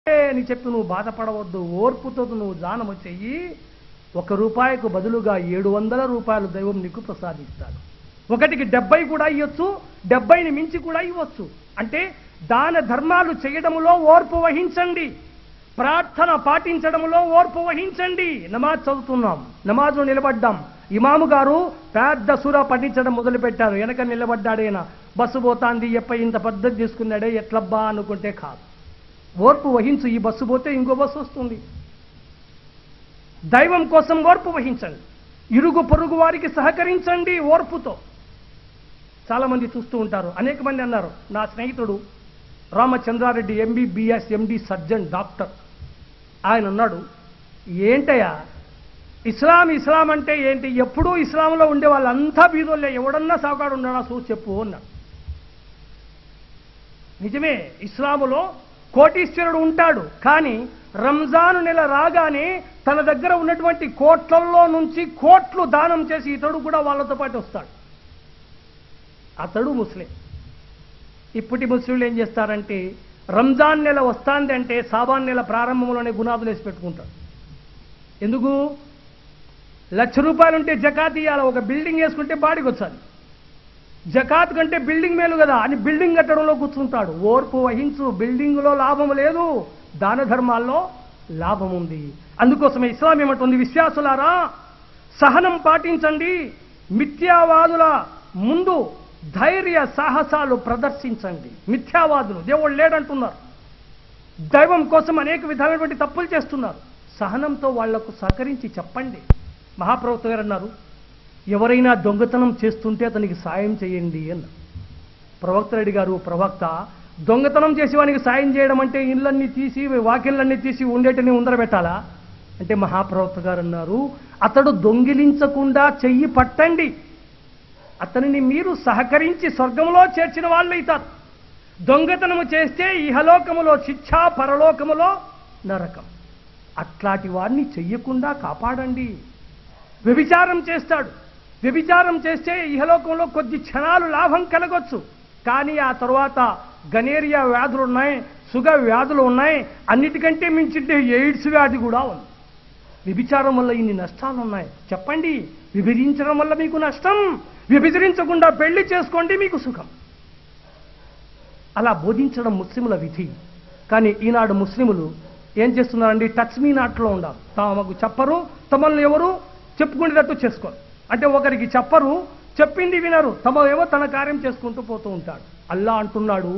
అని చెప్పి నువ్వు బాధపడవద్దు ఓర్పుతో నువ్వు దానము చెయ్యి ఒక రూపాయికు బదులుగా ఏడు వందల రూపాయలు దైవం నీకు ప్రసాదిస్తాడు ఒకటికి డెబ్బై కూడా ఇవ్వచ్చు డెబ్బైని మించి కూడా ఇవ్వచ్చు అంటే దాన ధర్మాలు చేయడములో ఓర్పు వహించండి ప్రార్థన పాటించడంలో ఓర్పు వహించండి నమాజ్ చదువుతున్నాం నమాజ్లో నిలబడ్డాం ఇమాము గారు పెద్ద సూర పఠించడం మొదలుపెట్టారు వెనక నిలబడ్డాడేనా బస్సు పోతాంది ఎప్ప ఇంత పద్ధతి తీసుకున్నాడే ఎట్లబ్బా అనుకుంటే కాదు ఓర్పు వహించు ఈ బస్సు పోతే ఇంకో బస్సు వస్తుంది దైవం కోసం ఓర్పు వహించండి ఇరుగు పొరుగు వారికి సహకరించండి ఓర్పుతో చాలా మంది చూస్తూ ఉంటారు అనేక మంది అన్నారు నా స్నేహితుడు Ramachandra Reddy MBBS MD surgeon doctor ఆయన అన్నాడు ఏంటయ్యా ఇస్లాం ఇస్లాం అంటే ఏంటి ఎప్పుడూ ఇస్లాంలో ఉండే వాళ్ళంతా బీదోళ్ళే ఎవడన్నా సాగాడు ఉన్నాడా చూసి చెప్పు అన్నాడు నిజమే ఇస్లాములో కోటీశ్వరుడు ఉంటాడు కానీ రంజాను నెల రాగానే తన దగ్గర ఉన్నటువంటి కోట్లల్లో నుంచి కోట్లు దానం చేసి ఇతడు కూడా వాళ్ళతో పాటు వస్తాడు అతడు ముస్లిం ఇప్పటి ముస్లింలు ఏం చేస్తారంటే రంజాన్ నెల వస్తాంది అంటే సాబాన్ నెల ప్రారంభంలోనే గునాదులు వేసి పెట్టుకుంటారు ఎందుకు లక్ష రూపాయలు ఉంటే జకాత్ ఇవ్వాలి ఒక బిల్డింగ్ వేసుకుంటే బాడికి వచ్చాలి జకాత్ కంటే బిల్డింగ్ మేలు కదా అని బిల్డింగ్ కట్టడంలో కూర్చుంటాడు ఓర్పు వహించు బిల్డింగ్లో లాభం లేదు దాన ధర్మాల్లో లాభం ఉంది అందుకోసమే ఇస్లాం ఏమంటుంది విశ్వాసులారా సహనం పాటించండి మిథ్యావాదుల ముందు ధైర్య సాహసాలు ప్రదర్శించండి మిథ్యావాదులు దేవుడు లేడంటున్నారు దైవం కోసం అనేక విధాలైనటువంటి తప్పులు చేస్తున్నారు సహనంతో వాళ్లకు సహకరించి చెప్పండి మహాప్రభుత్వ గారు అన్నారు ఎవరైనా దొంగతనం చేస్తుంటే అతనికి సాయం చేయండి అన్న ప్రవక్త రెడ్డి గారు ప్రవక్త దొంగతనం చేసి వానికి సాయం చేయడం అంటే ఇళ్ళన్నీ తీసి వాకిళ్ళన్నీ తీసి ఉండేటని ఉందరబెట్టాలా అంటే మహాప్రవక్త గారు అన్నారు అతడు దొంగిలించకుండా చెయ్యి పట్టండి అతనిని మీరు సహకరించి స్వర్గంలో చేర్చిన వాళ్ళు అవుతారు దొంగతనము చేస్తే ఇహలోకములో శిక్ష పరలోకములో నరకం అట్లాంటి వారిని చెయ్యకుండా కాపాడండి వ్యభిచారం చేస్తాడు వ్యభిచారం చేస్తే ఇహలోకంలో కొద్ది క్షణాలు లాభం కలగొచ్చు కానీ ఆ తర్వాత గనేరియా వ్యాధులు ఉన్నాయి షుగర్ వ్యాధులు ఉన్నాయి అన్నిటికంటే మించింటే ఎయిడ్స్ వ్యాధి కూడా ఉంది వ్యభిచారం వల్ల ఇన్ని నష్టాలు ఉన్నాయి చెప్పండి విభజించడం వల్ల మీకు నష్టం విభజించకుండా పెళ్లి చేసుకోండి మీకు సుఖం అలా బోధించడం ముస్లిముల విధి కానీ ఈనాడు ముస్లిములు ఏం చేస్తున్నారండి టచ్ మీ నాట్లో ఉండాలి తమకు చెప్పరు తమను ఎవరు చెప్పుకునేటట్టు చేసుకోరు అంటే ఒకరికి చెప్పరు చెప్పింది వినరు తమ ఏమో తన కార్యం చేసుకుంటూ పోతూ ఉంటాడు అల్లా అంటున్నాడు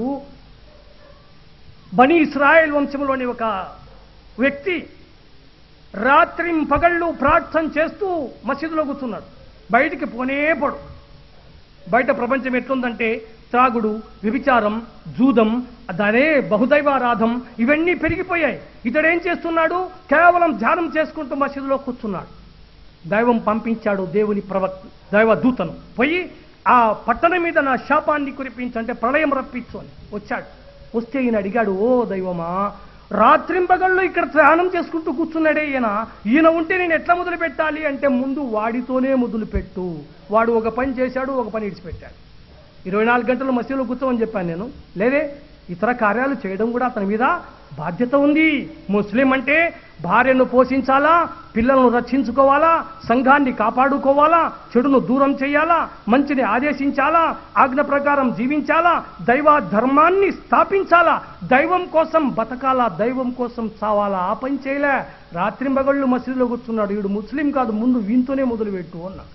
బనీ ఇస్రాయేల్ వంశంలోని ఒక వ్యక్తి రాత్రి పగళ్ళు ప్రార్థన చేస్తూ మసీదులో కూర్చున్నాడు బయటికి పోనే పడు బయట ప్రపంచం ఎట్లుందంటే త్రాగుడు వ్యభిచారం జూదం అదే బహుదైవారాధం ఇవన్నీ పెరిగిపోయాయి ఇతడేం చేస్తున్నాడు కేవలం ధ్యానం చేసుకుంటూ మసీదులో కూర్చున్నాడు దైవం పంపించాడు దేవుని ప్రవక్ దైవ దూతను పోయి ఆ పట్టణం మీద నా శాపాన్ని కురిపించంటే ప్రళయం రప్పించు అని వచ్చాడు వస్తే ఈయన అడిగాడు ఓ దైవమా రాత్రింపగళ్ళు ఇక్కడ ధ్యానం చేసుకుంటూ కూర్చున్నాడే ఈయన ఈయన ఉంటే నేను ఎట్లా మొదలు పెట్టాలి అంటే ముందు వాడితోనే మొదలు పెట్టు వాడు ఒక పని చేశాడు ఒక పని ఇడిచిపెట్టాడు ఇరవై నాలుగు గంటలు మసీదులో కూర్చోమని చెప్పాను నేను లేదే ఇతర కార్యాలు చేయడం కూడా అతని మీద బాధ్యత ఉంది ముస్లిం అంటే భార్యను పోషించాలా పిల్లలను రక్షించుకోవాలా సంఘాన్ని కాపాడుకోవాలా చెడును దూరం చేయాలా మంచిని ఆదేశించాలా ఆజ్ఞ ప్రకారం జీవించాలా దైవ ధర్మాన్ని స్థాపించాలా దైవం కోసం బతకాలా దైవం కోసం చావాలా ఆ పని చేయలే రాత్రింబగళ్ళు మసీదులో కూర్చున్నాడు వీడు ముస్లిం కాదు ముందు వీంతోనే మొదలుపెట్టు అన్నాడు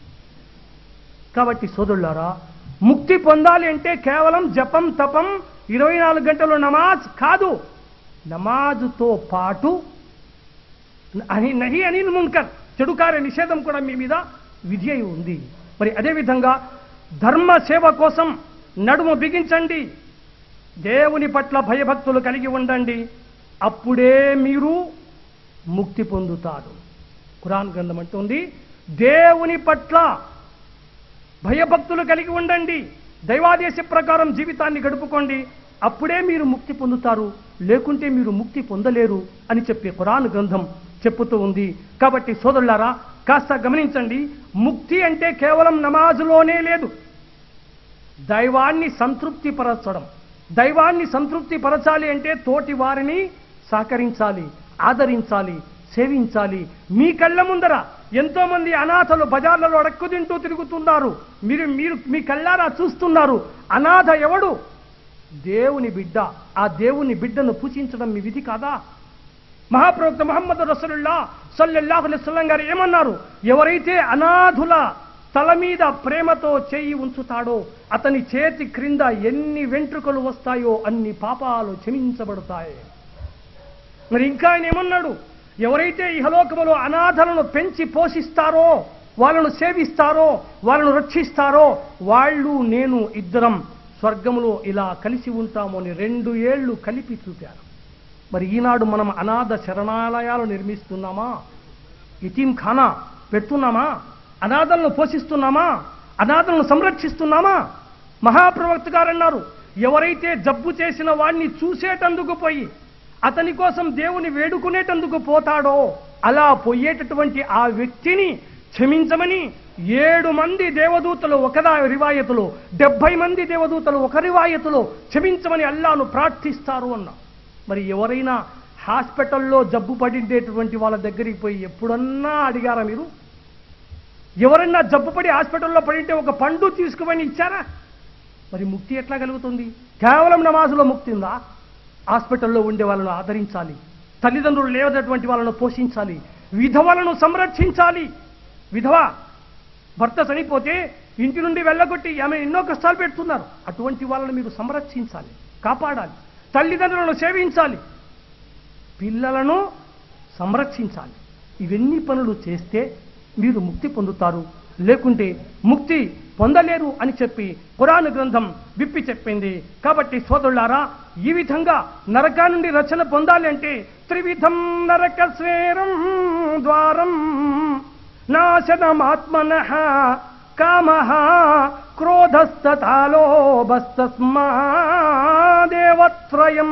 కాబట్టి సోదరులారా ముక్తి పొందాలి అంటే కేవలం జపం తపం ఇరవై నాలుగు గంటలు నమాజ్ కాదు నమాజుతో పాటు అని నహి అనిల్ మున్కర్ చెడు కార్య నిషేధం కూడా మీ మీద విధి అయి ఉంది మరి అదేవిధంగా ధర్మ సేవ కోసం నడుము బిగించండి దేవుని పట్ల భయభక్తులు కలిగి ఉండండి అప్పుడే మీరు ముక్తి పొందుతారు ఖురాన్ గ్రంథం అంటుంది దేవుని పట్ల భయభక్తులు కలిగి ఉండండి దైవాదేశ ప్రకారం జీవితాన్ని గడుపుకోండి అప్పుడే మీరు ముక్తి పొందుతారు లేకుంటే మీరు ముక్తి పొందలేరు అని చెప్పే ఖురాన్ గ్రంథం చెప్పుతూ ఉంది కాబట్టి సోదరులారా కాస్త గమనించండి ముక్తి అంటే కేవలం నమాజులోనే లేదు దైవాన్ని సంతృప్తి పరచడం దైవాన్ని సంతృప్తి పరచాలి అంటే తోటి వారిని సహకరించాలి ఆదరించాలి సేవించాలి మీ కళ్ళ ముందర ఎంతో మంది అనాథలు బజార్లలో అడక్కు తింటూ తిరుగుతున్నారు మీరు మీరు మీ కళ్ళారా చూస్తున్నారు అనాథ ఎవడు దేవుని బిడ్డ ఆ దేవుని బిడ్డను పూజించడం మీ విధి కాదా మహాప్రవక్త మహమ్మద్ రసలుల్లా సల్లల్లాహు అలైహి వసల్లం గారు ఏమన్నారు ఎవరైతే అనాథుల తల మీద ప్రేమతో చేయి ఉంచుతాడో అతని చేతి క్రింద ఎన్ని వెంట్రుకలు వస్తాయో అన్ని పాపాలు క్షమించబడతాయి మరి ఇంకా ఆయన ఏమన్నాడు ఎవరైతే ఇహలోకములో అనాథలను పెంచి పోషిస్తారో వాళ్ళను సేవిస్తారో వాళ్ళను రక్షిస్తారో వాళ్ళు నేను ఇద్దరం స్వర్గములో ఇలా కలిసి ఉంటాము అని రెండు ఏళ్ళు కలిపి చూపారు మరి ఈనాడు మనం అనాథ శరణాలయాలు నిర్మిస్తున్నామా ఇటీం ఖానా పెడుతున్నామా అనాథలను పోషిస్తున్నామా అనాథలను సంరక్షిస్తున్నామా మహాప్రవక్త గారు అన్నారు ఎవరైతే జబ్బు చేసిన వాడిని చూసేటందుకు పోయి అతని కోసం దేవుని వేడుకునేటందుకు పోతాడో అలా పోయేటటువంటి ఆ వ్యక్తిని క్షమించమని ఏడు మంది దేవదూతలు ఒకదా రివాయతులు డెబ్బై మంది దేవదూతలు ఒక రివాయతులో క్షమించమని అల్లాను ప్రార్థిస్తారు అన్నా మరి ఎవరైనా హాస్పిటల్లో జబ్బు పడిండేటువంటి వాళ్ళ దగ్గరికి పోయి ఎప్పుడన్నా అడిగారా మీరు ఎవరైనా జబ్బు పడి హాస్పిటల్లో పడింటే ఒక పండు తీసుకుపోయి ఇచ్చారా మరి ముక్తి ఎట్లా కలుగుతుంది కేవలం నమాజులో ముక్తి ఉందా హాస్పిటల్లో ఉండే వాళ్ళను ఆదరించాలి తల్లిదండ్రులు లేనటువంటి వాళ్ళను పోషించాలి విధవలను సంరక్షించాలి విధవ భర్త చనిపోతే ఇంటి నుండి వెళ్ళగొట్టి ఆమె ఎన్నో కష్టాలు పెడుతున్నారు అటువంటి వాళ్ళని మీరు సంరక్షించాలి కాపాడాలి తల్లిదండ్రులను సేవించాలి పిల్లలను సంరక్షించాలి ఇవన్నీ పనులు చేస్తే మీరు ముక్తి పొందుతారు లేకుంటే ముక్తి పొందలేరు అని చెప్పి పురాణ గ్రంథం విప్పి చెప్పింది కాబట్టి సోదరులారా ఈ విధంగా నరకా నుండి రచన పొందాలి అంటే త్రివిధం నరక స్వేరం ద్వారం నాశనమాత్మన కామ క్రోధస్తతాలోభస్తస్మాదేవత్రయం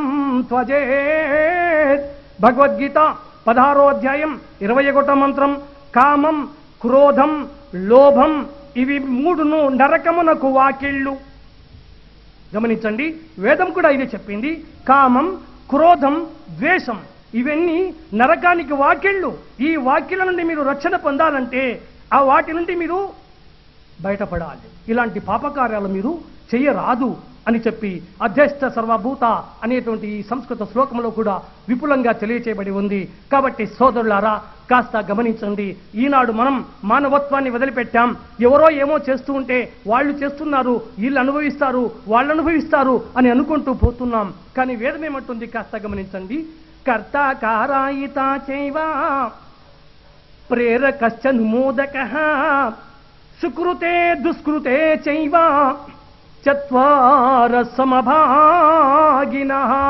త్వజేత్ భగవద్గీత పదహారో అధ్యాయం ఇరవై ఒకటో మంత్రం కామం క్రోధం లోభం ఇవి మూడును నరకమునకు వాకిళ్ళు గమనించండి వేదం కూడా ఇదే చెప్పింది కామం క్రోధం ద్వేషం ఇవన్నీ నరకానికి వాకిళ్ళు ఈ వాక్యల నుండి మీరు రక్షణ పొందాలంటే ఆ వాటి నుండి మీరు బయటపడాలి ఇలాంటి పాపకార్యాలు మీరు చెయ్యరాదు అని చెప్పి అధ్యస్థ సర్వభూత అనేటువంటి ఈ సంస్కృత శ్లోకంలో కూడా విపులంగా తెలియచేయబడి ఉంది కాబట్టి సోదరులారా కాస్త గమనించండి ఈనాడు మనం మానవత్వాన్ని వదిలిపెట్టాం ఎవరో ఏమో చేస్తూ ఉంటే వాళ్ళు చేస్తున్నారు వీళ్ళు అనుభవిస్తారు వాళ్ళు అనుభవిస్తారు అని అనుకుంటూ పోతున్నాం కానీ వేదం ఏమంటుంది కాస్త గమనించండి కర్త కారాయిత చైవ ప్రేరకశ్చ నుమోదక సుకృతే దుష్కృతే చైవ చత్వార సమభాగిన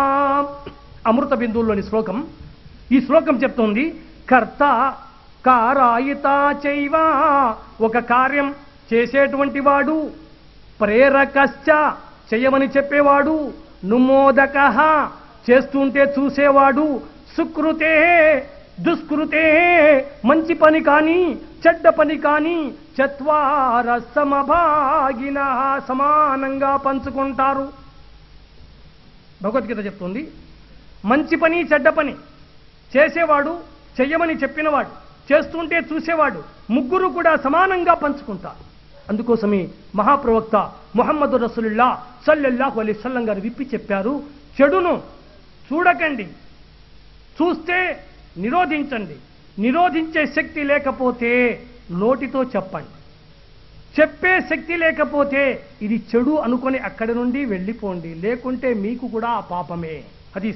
అమృత బిందువుల్లోని శ్లోకం ఈ శ్లోకం చెప్తోంది కర్త కారాయిత చైవ ఒక కార్యం చేసేటువంటి వాడు ప్రేరకశ్చ చేయమని చెప్పేవాడు నుమోదక చేస్తుంటే చూసేవాడు సుకృతే దుష్కృతే మంచి పని కానీ చెడ్డ పని కానీ చత్వార సమభాగిన సమానంగా పంచుకుంటారు భగవద్గీత చెప్తుంది మంచి పని చెడ్డ పని చేసేవాడు చెయ్యమని చెప్పినవాడు చేస్తుంటే చూసేవాడు ముగ్గురు కూడా సమానంగా పంచుకుంటారు అందుకోసమే మహాప్రవక్త మొహమ్మద్ రసూలుల్లా సల్లల్లాహు అలైహి వసల్లం గారు విప్పి చెప్పారు చెడును చూడకండి చూస్తే నిరోధించండి నిరోధించే శక్తి లేకపోతే నోటితో చెప్పండి చెప్పే శక్తి లేకపోతే ఇది చెడు అనుకొని అక్కడి నుండి వెళ్ళిపోండి లేకుంటే మీకు కూడా ఆ పాపమే అది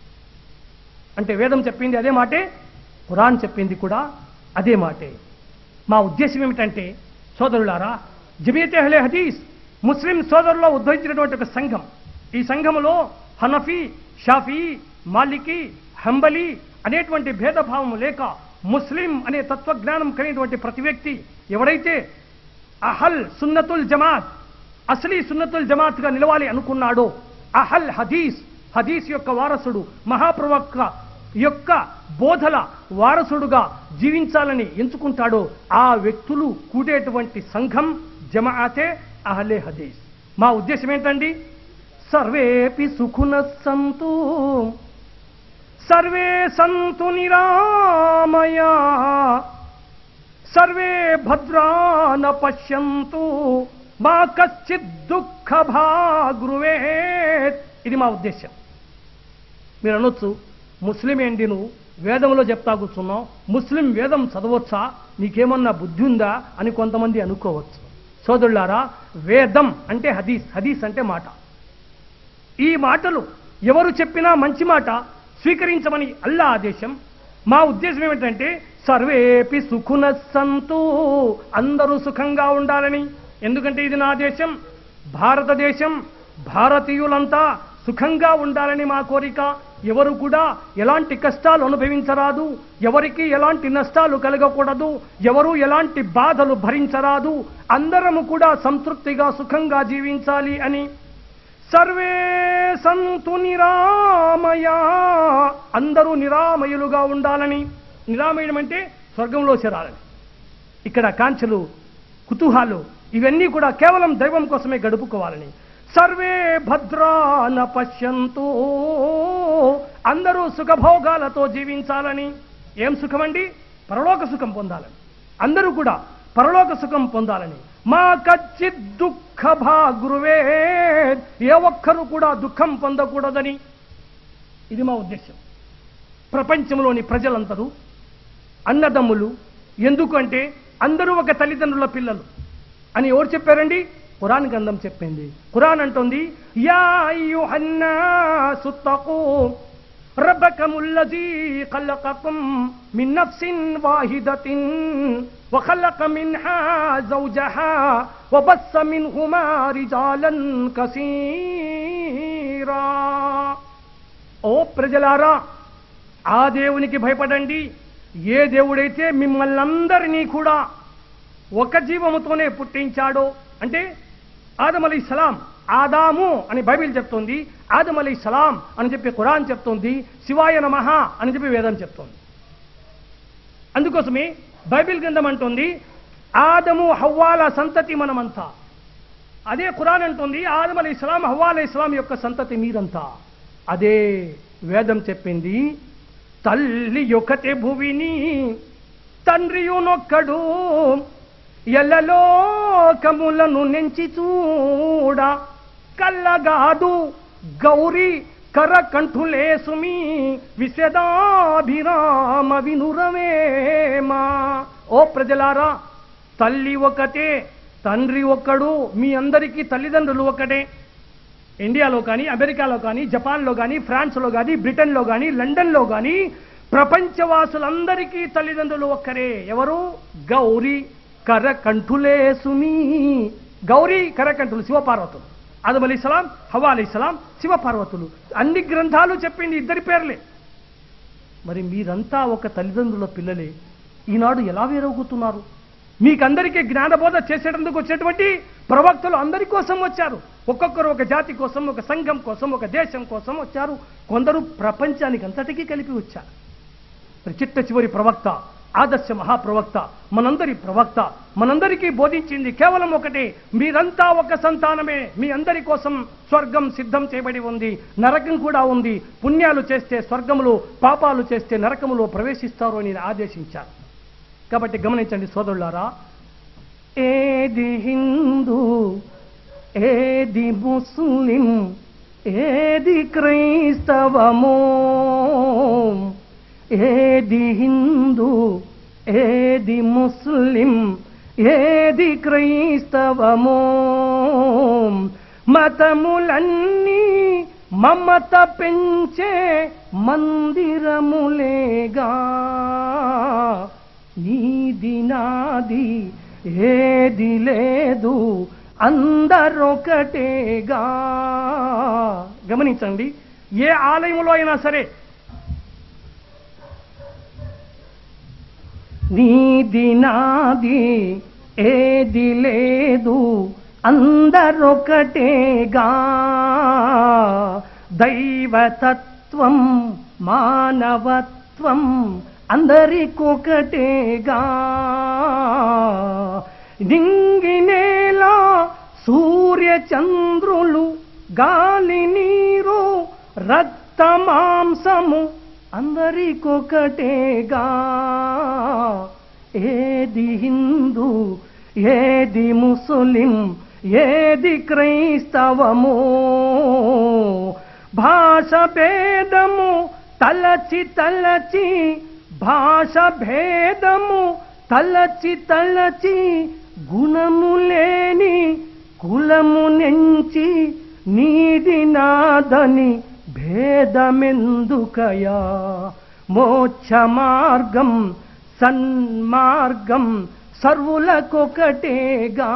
అంటే వేదం చెప్పింది అదే మాటే ఖురాన్ చెప్పింది కూడా అదే మాటే మా ఉద్దేశం ఏమిటంటే సోదరులారా జమీయతే అహ్లే హదీస్ ముస్లిం సోదరుల్లో ఉద్భవించినటువంటి ఒక సంఘం ఈ సంఘములో హనఫీ షాఫీ మాలికి హంబలి అనేటువంటి భేదభావం లేక ముస్లిం అనే తత్వజ్ఞానం కలిగినటువంటి ప్రతి వ్యక్తి ఎవడైతే అహల్ సున్నతుల్ జమాత్ అసలీ సున్నతుల్ జమాత్గా నిలవాలి అనుకున్నాడో అహల్ హదీస్ హదీస్ యొక్క వారసుడు మహాప్రవక్త యొక్క బోధల వారసుడుగా జీవించాలని ఎంచుకుంటాడో ఆ వ్యక్తులు కూడేటువంటి సంఘం జమాఅతే అహలే హదీస్ మా ఉద్దేశం ఏంటండి సర్వేపి సుఖున సంతు సర్వే సంతు నిరామయా సర్వే భద్రాన పశ్యంతు మా కశ్చిత్ దుఃఖ భాగృవేత్ ఇది మా ఉద్దేశం మీరు అనొచ్చు ముస్లిం ఏంటి నువ్వు వేదంలో చెప్తా కూర్చున్నావు ముస్లిం వేదం చదవచ్చా నీకేమన్నా బుద్ధి ఉందా అని కొంతమంది అనుకోవచ్చు సోదరులారా వేదం అంటే హదీస్ హదీస్ అంటే మాట ఈ మాటలు ఎవరు చెప్పినా మంచి మాట స్వీకరించమని అల్లా ఆదేశం మా ఉద్దేశం ఏమిటంటే సర్వేపి సుఖున సంతు అందరూ సుఖంగా ఉండాలని ఎందుకంటే ఇది నా దేశం భారతదేశం భారతీయులంతా సుఖంగా ఉండాలని మా కోరిక ఎవరు కూడా ఎలాంటి కష్టాలు అనుభవించరాదు ఎవరికి ఎలాంటి నష్టాలు కలగకూడదు ఎవరు ఎలాంటి బాధలు భరించరాదు అందరము కూడా సంతృప్తిగా సుఖంగా జీవించాలి అని సర్వే సంతు నిరామయా అందరూ నిరామయులుగా ఉండాలని నిరామయుడం అంటే స్వర్గంలో చేరాలని ఇక్కడ కాంక్షలు కుతూహాలు ఇవన్నీ కూడా కేవలం దైవం కోసమే గడుపుకోవాలని సర్వే భద్రాన పశ్యంతు అందరూ సుఖభోగాలతో జీవించాలని ఏం సుఖమండి పరలోక సుఖం పొందాలని అందరూ కూడా పరలోక సుఖం పొందాలని మా కచ్చిత్ దుఃఖ భాగృవే ఏ ఒక్కరూ కూడా దుఃఖం పొందకూడదని ఇది మా ఉద్దేశం ప్రపంచంలోని ప్రజలందరూ అన్నదమ్ములు ఎందుకంటే అందరూ ఒక తల్లిదండ్రుల పిల్లలు అని ఎవరు చెప్పారండి ఖురాన్ గ్రంథం చెప్పింది ఖురాన్ అంటుంది యా అయ్యుహన్నాసు తఖూ ربكم الذي خلقكم من نفس واحدة وخلق منها زوجها وبث منهما رجالا كثيرا ఓ ప్రజలారా ఆ దేవునికి భయపడండి ఏ దేవుడైతే మిమ్మల్ని అందరినీ కూడా ఒక జీవముతోనే పుట్టించాడో అంటే ఆదం అలీ సలాం ఆదాము అని బైబిల్ చెప్తోంది ఆదం అలీ సలాం అని చెప్పి ఖురాన్ చెప్తోంది శివాయ నమః అని చెప్పి వేదం చెప్తోంది అందుకోసమే బైబిల్ గ్రంథం అంటుంది ఆదము హవ్వాల సంతతి మనమంతా అదే ఖురాన్ అంటుంది ఆదం అలీ ఇస్లాం హవ్వా అలీ ఇస్లాం యొక్క సంతతి మీరంతా అదే వేదం చెప్పింది తల్లి ఒకటే భువిని తండ్రియునొక్కడు ఎల్లలోకములను నెంచి చూడ కల్లగాదు గౌరీ కరకంఠులేసుమి విశదాభిరామ వినురవేమా ఓ ప్రజలారా తల్లి ఒకటే తండ్రి ఒక్కడు మీ అందరికీ తల్లిదండ్రులు ఒకటే ఇండియాలో కానీ అమెరికాలో కానీ జపాన్లో కానీ ఫ్రాన్స్లో కానీ బ్రిటన్లో కానీ లండన్లో కానీ ప్రపంచవాసులందరికీ తల్లిదండ్రులు ఒక్కరే ఎవరు గౌరీ కరకంఠులేసుమి గౌరీ కరకంఠులు శివపార్వతులు ఆదం అలీ సలాం హవా అలీ సలాం శివపార్వతులు అన్ని గ్రంథాలు చెప్పింది ఇద్దరి పేర్లే మరి మీరంతా ఒక తల్లిదండ్రుల పిల్లలే ఈనాడు ఎలా వేరవుతున్నారు మీకందరికీ జ్ఞానబోధ చేసేటందుకు వచ్చినటువంటి ప్రవక్తలు అందరి కోసం వచ్చారు ఒక్కొక్కరు ఒక జాతి కోసం ఒక సంఘం కోసం ఒక దేశం కోసం వచ్చారు కొందరు ప్రపంచానికి అంతటికీ కలిపి వచ్చారు మరి చిట్ట చివరి ప్రవక్త ఆదర్శ మహాప్రవక్త మనందరి ప్రవక్త మనందరికీ బోధించింది కేవలం ఒకటే మీరంతా ఒక సంతానమే మీ అందరి కోసం స్వర్గం సిద్ధం చేయబడి ఉంది నరకం కూడా ఉంది పుణ్యాలు చేస్తే స్వర్గములు పాపాలు చేస్తే నరకములో ప్రవేశిస్తారు అని ఆదేశించారు కాబట్టి గమనించండి సోదరులారా ఏది హిందూ ఏది ముస్లిం ఏది క్రైస్తవమో ఏది హిందూ ఏది ముస్లిం ఏది క్రైస్తవమో మతములన్నీ మమత పెంచే మందిరములేగా నీది నాది ఏది లేదు అందరొకటేగా గమనించండి ఏ ఆలయంలో అయినా సరే నీది నాది ఏది లేదు అందరొకటేగా దైవతత్వం మానవత్వం అందరికొకటేగా నింగినేల సూర్య చంద్రులు గాలి నీరు రక్త మాంసము అందరికొకటేగా ఏది హిందూ ఏది ముస్లిం ఏది క్రైస్తవము భాష భేదము తలచి తలచి భాష భేదము తలచి తలచి గుణము లేని కులము నెంచి నీది నాదని భేదమెందుకయా మోక్ష మార్గం సన్మార్గం సర్వులకొకటేగా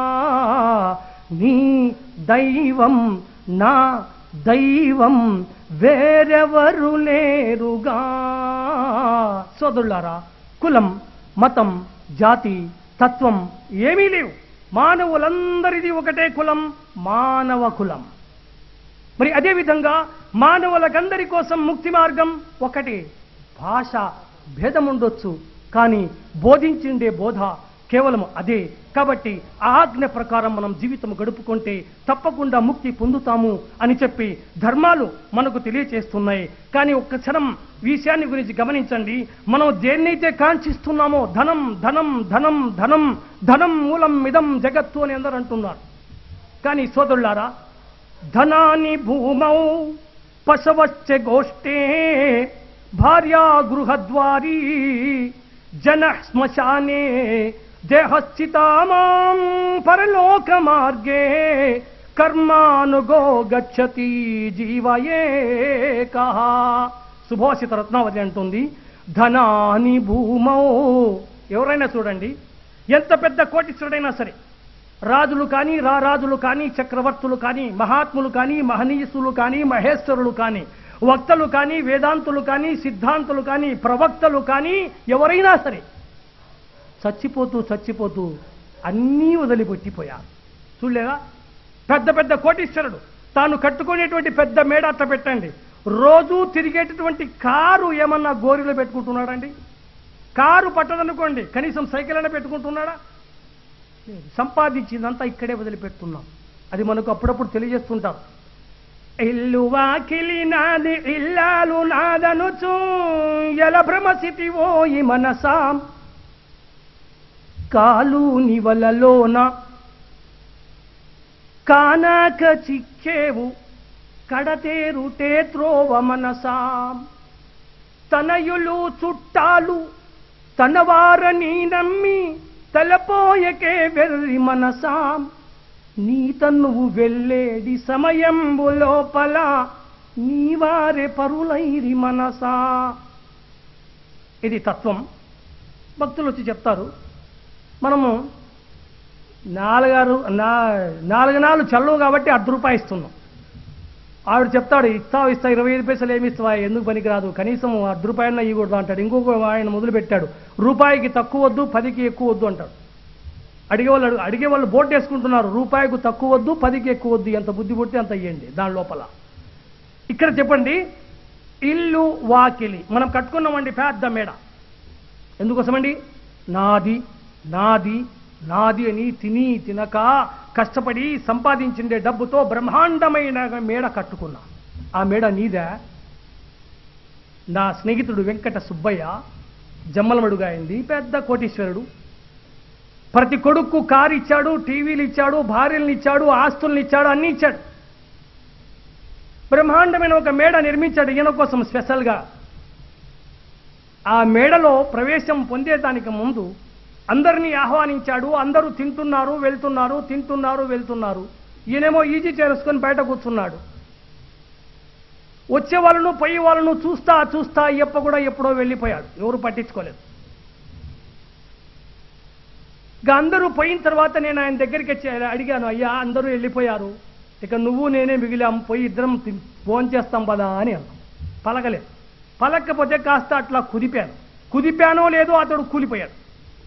నీ దైవం నా దైవం వేరెవరు లేరుగా సోదరులారా కులం మతం జాతి తత్వం ఏమీ లేవు మానవులందరిది ఒకటే కులం మానవ కులం మరి అదేవిధంగా మానవులకందరి కోసం ముక్తి మార్గం ఒకటే భాష భేదం ఉండొచ్చు కానీ బోధించిండే బోధ కేవలం అదే కాబట్టి ఆ ఆజ్ఞ ప్రకారం మనం జీవితం గడుపుకుంటే తప్పకుండా ముక్తి పొందుతాము అని చెప్పి ధర్మాలు మనకు తెలియచేస్తున్నాయి కానీ ఒక్క క్షణం విషయాన్ని గురించి గమనించండి మనం దేన్నైతే కాంక్షిస్తున్నామో ధనం ధనం ధనం ధనం ధనం మూలం మిదం జగత్తు అని అందరూ అంటున్నారు కానీ సోదరులారా ధనాని భూమౌ పశవశ్చ గోష్ఠే భార్యా గృహద్వారీ జన శ్మశానే దేహస్థితామాం పరలోక మార్గే కర్మానుగో గచ్చతి జీవయే కహ సుభాషిత రత్నావతి అంటుంది ధనాని భూమౌ ఎవరైనా చూడండి ఎంత పెద్ద కోటీశ్వరుడైనా సరే రాజులు కానీ రారాజులు కానీ చక్రవర్తులు కానీ మహాత్ములు కానీ మహనీయులు కానీ మహేశ్వరులు కానీ వక్తలు కానీ వేదాంతులు కానీ సిద్ధాంతులు కానీ ప్రవక్తలు కానీ ఎవరైనా సరే చచ్చిపోతూ చచ్చిపోతూ అన్నీ వదిలిపెట్టిపోయారు చూడలేదా పెద్ద పెద్ద కోటీశ్వరుడు తాను కట్టుకునేటువంటి పెద్ద మేడ అట్ట పెట్టండి రోజు తిరిగేటటువంటి కారు ఏమన్నా గోరిలో పెట్టుకుంటున్నాడండి కారు పట్టదనుకోండి కనీసం సైకిల్ అయినా పెట్టుకుంటున్నాడా లేదు. సంపాదించిందంతా ఇక్కడే వదిలిపెడుతున్నాం అది మనకు అప్పుడప్పుడు తెలియజేస్తుంటారు ఇల్లు వాకిలి నాది ఇల్లాలు నాదనుచు ఎల భ్రమసితివో ఈ మనసాం కాలు నివలలోన కానాక చిక్కేవు కడతేరుటే త్రోవ మనసాం తనయులు చుట్టాలు తనవారని నమ్మి తలపోయకే వెర్రి మనసాం నీ తన్నువు వెళ్ళేడి సమయంబు లోపల నీవారే పరులైరి మనసా ఇది తత్వం భక్తులు వచ్చి చెప్తారు మనము నాలుగారు నా నాలుగు నాలుగు చల్లవు కాబట్టి అర్ధ రూపాయి ఇస్తున్నాం ఆవిడ చెప్తాడు ఇస్తావు ఇస్తా ఇరవై ఐదు పైసలు ఏమి ఇస్తావా ఎందుకు పనికిరాదు కనీసం అర్ధ రూపాయలన్నా ఇవ్వకూడదు అంటాడు ఇంకొక ఆయన మొదలు పెట్టాడు రూపాయికి తక్కువ వద్దు పదికి ఎక్కువ వద్దు అంటాడు అడిగేవాళ్ళు అడుగు అడిగేవాళ్ళు బోట్ వేసుకుంటున్నారు రూపాయికి తక్కువ వద్దు పదికి ఎక్కువ వద్దు ఎంత బుద్ధి పుట్టి అంత ఇవ్వండి దాని లోపల ఇక్కడ చెప్పండి ఇల్లు వాకిలి మనం కట్టుకున్నామండి పెద్ద మేడ ఎందుకోసమండి నాది నాది నాది అని తిని తినక కష్టపడి సంపాదించిండే డబ్బుతో బ్రహ్మాండమైన మేడ కట్టుకున్నా ఆ మేడ నీదా నా స్నేహితుడు వెంకట సుబ్బయ్య జమ్మలమడుగా అయింది పెద్ద కోటీశ్వరుడు ప్రతి కొడుకు కారు ఇచ్చాడు టీవీలు ఇచ్చాడు భార్యలను ఇచ్చాడు ఆస్తుల్ని ఇచ్చాడు అన్ని ఇచ్చాడు బ్రహ్మాండమైన ఒక మేడ నిర్మించాడు ఈయన కోసం స్పెషల్గా ఆ మేడలో ప్రవేశం పొందేదానికి ముందు అందరినీ ఆహ్వానించాడు అందరూ తింటున్నారు వెళ్తున్నారు తింటున్నారు వెళ్తున్నారు ఈయనేమో ఈజీ చేసుకొని బయట కూర్చున్నాడు వచ్చే వాళ్ళను పోయే వాళ్ళను చూస్తా చూస్తా ఎప్ప కూడా ఎప్పుడో వెళ్ళిపోయాడు ఎవరు పట్టించుకోలేదు ఇక అందరూ పోయిన తర్వాత నేను ఆయన దగ్గరికి వచ్చి అడిగాను అయ్యా అందరూ వెళ్ళిపోయారు ఇక నువ్వు నేనే మిగిలాం పోయి ఇద్దరం తి- ఫోన్ చేస్తాం పదా అని అన్నాం పలకలేదు పలకపోతే కాస్త అట్లా కుదిపాను కుదిపానో లేదో అతడు కూలిపోయాడు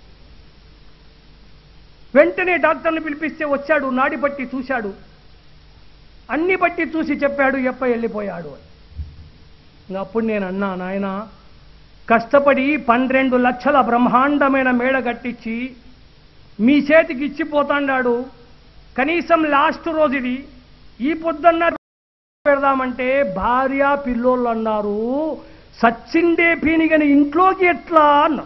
వెంటనే డాక్టర్ని పిలిపిస్తే వచ్చాడు నాడి బట్టి చూశాడు అన్ని బట్టి చూసి చెప్పాడు ఎప్ప వెళ్ళిపోయాడు అని ఇంకా అప్పుడు నేను అన్నా నాయన కష్టపడి పన్నెండు లక్షల బ్రహ్మాండమైన మేడ కట్టించి మీ చేతికి ఇచ్చిపోతాడాడు కనీసం లాస్ట్ రోజు ఇది ఈ పొద్దున్న పెడదామంటే భార్య పిల్లోళ్ళు అన్నారు సచ్చిండే పీనిగని ఇంట్లోకి ఎట్లా అన్నా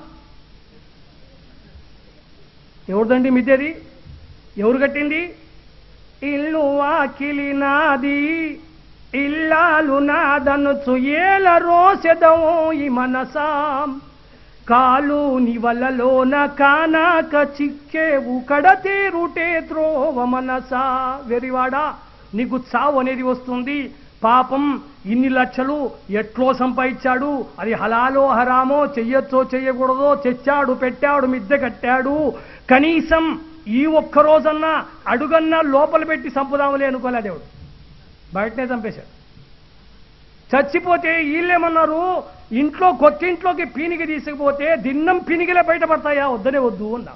ఎవరిదండి మిద్దెది ఎవరు కట్టింది ఇల్లు వాకిలి నాది ఇల్లాలు నాదనుచు ఏల రోసెదవు ఈ మనసాం కాలు నివలలోన కానాక చిక్కేవు కడతేరుటే త్రోవ మనసా వెరివాడా నీకు చావు అనేది వస్తుంది పాపం ఇన్ని లక్షలు ఎట్లో సంపాదించాడు అది హలాలో హరామో చెయ్యొచ్చో చెయ్యకూడదో తెచ్చాడు పెట్టాడు మిద్దె కట్టాడు కనీసం ఈ ఒక్క రోజన్నా అడుగన్నా లోపల పెట్టి సంపుదాములే అనుకోలే దేవుడు బయటనే చంపేశాడు చచ్చిపోతే వీళ్ళేమన్నారు ఇంట్లో కొత్తింట్లోకి పీనిగి తీసుకుపోతే దిన్నం పీనిగిలే బయటపడతాయా వద్దనే వద్దు అన్నా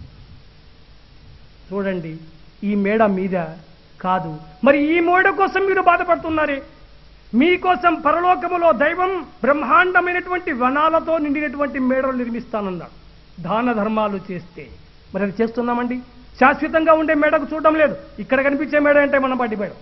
చూడండి ఈ మేడ మీద కాదు మరి ఈ మేడ కోసం మీరు బాధపడుతున్నారే మీకోసం పరలోకములో దైవం బ్రహ్మాండమైనటువంటి వనాలతో నిండినటువంటి మేడలు నిర్మిస్తానన్నాడు దాన ధర్మాలు చేస్తే మరి అది చేస్తున్నామండి శాశ్వతంగా ఉండే మేడకు చూడడం లేదు ఇక్కడ కనిపించే మేడ అంటే మనం పట్టి మేడం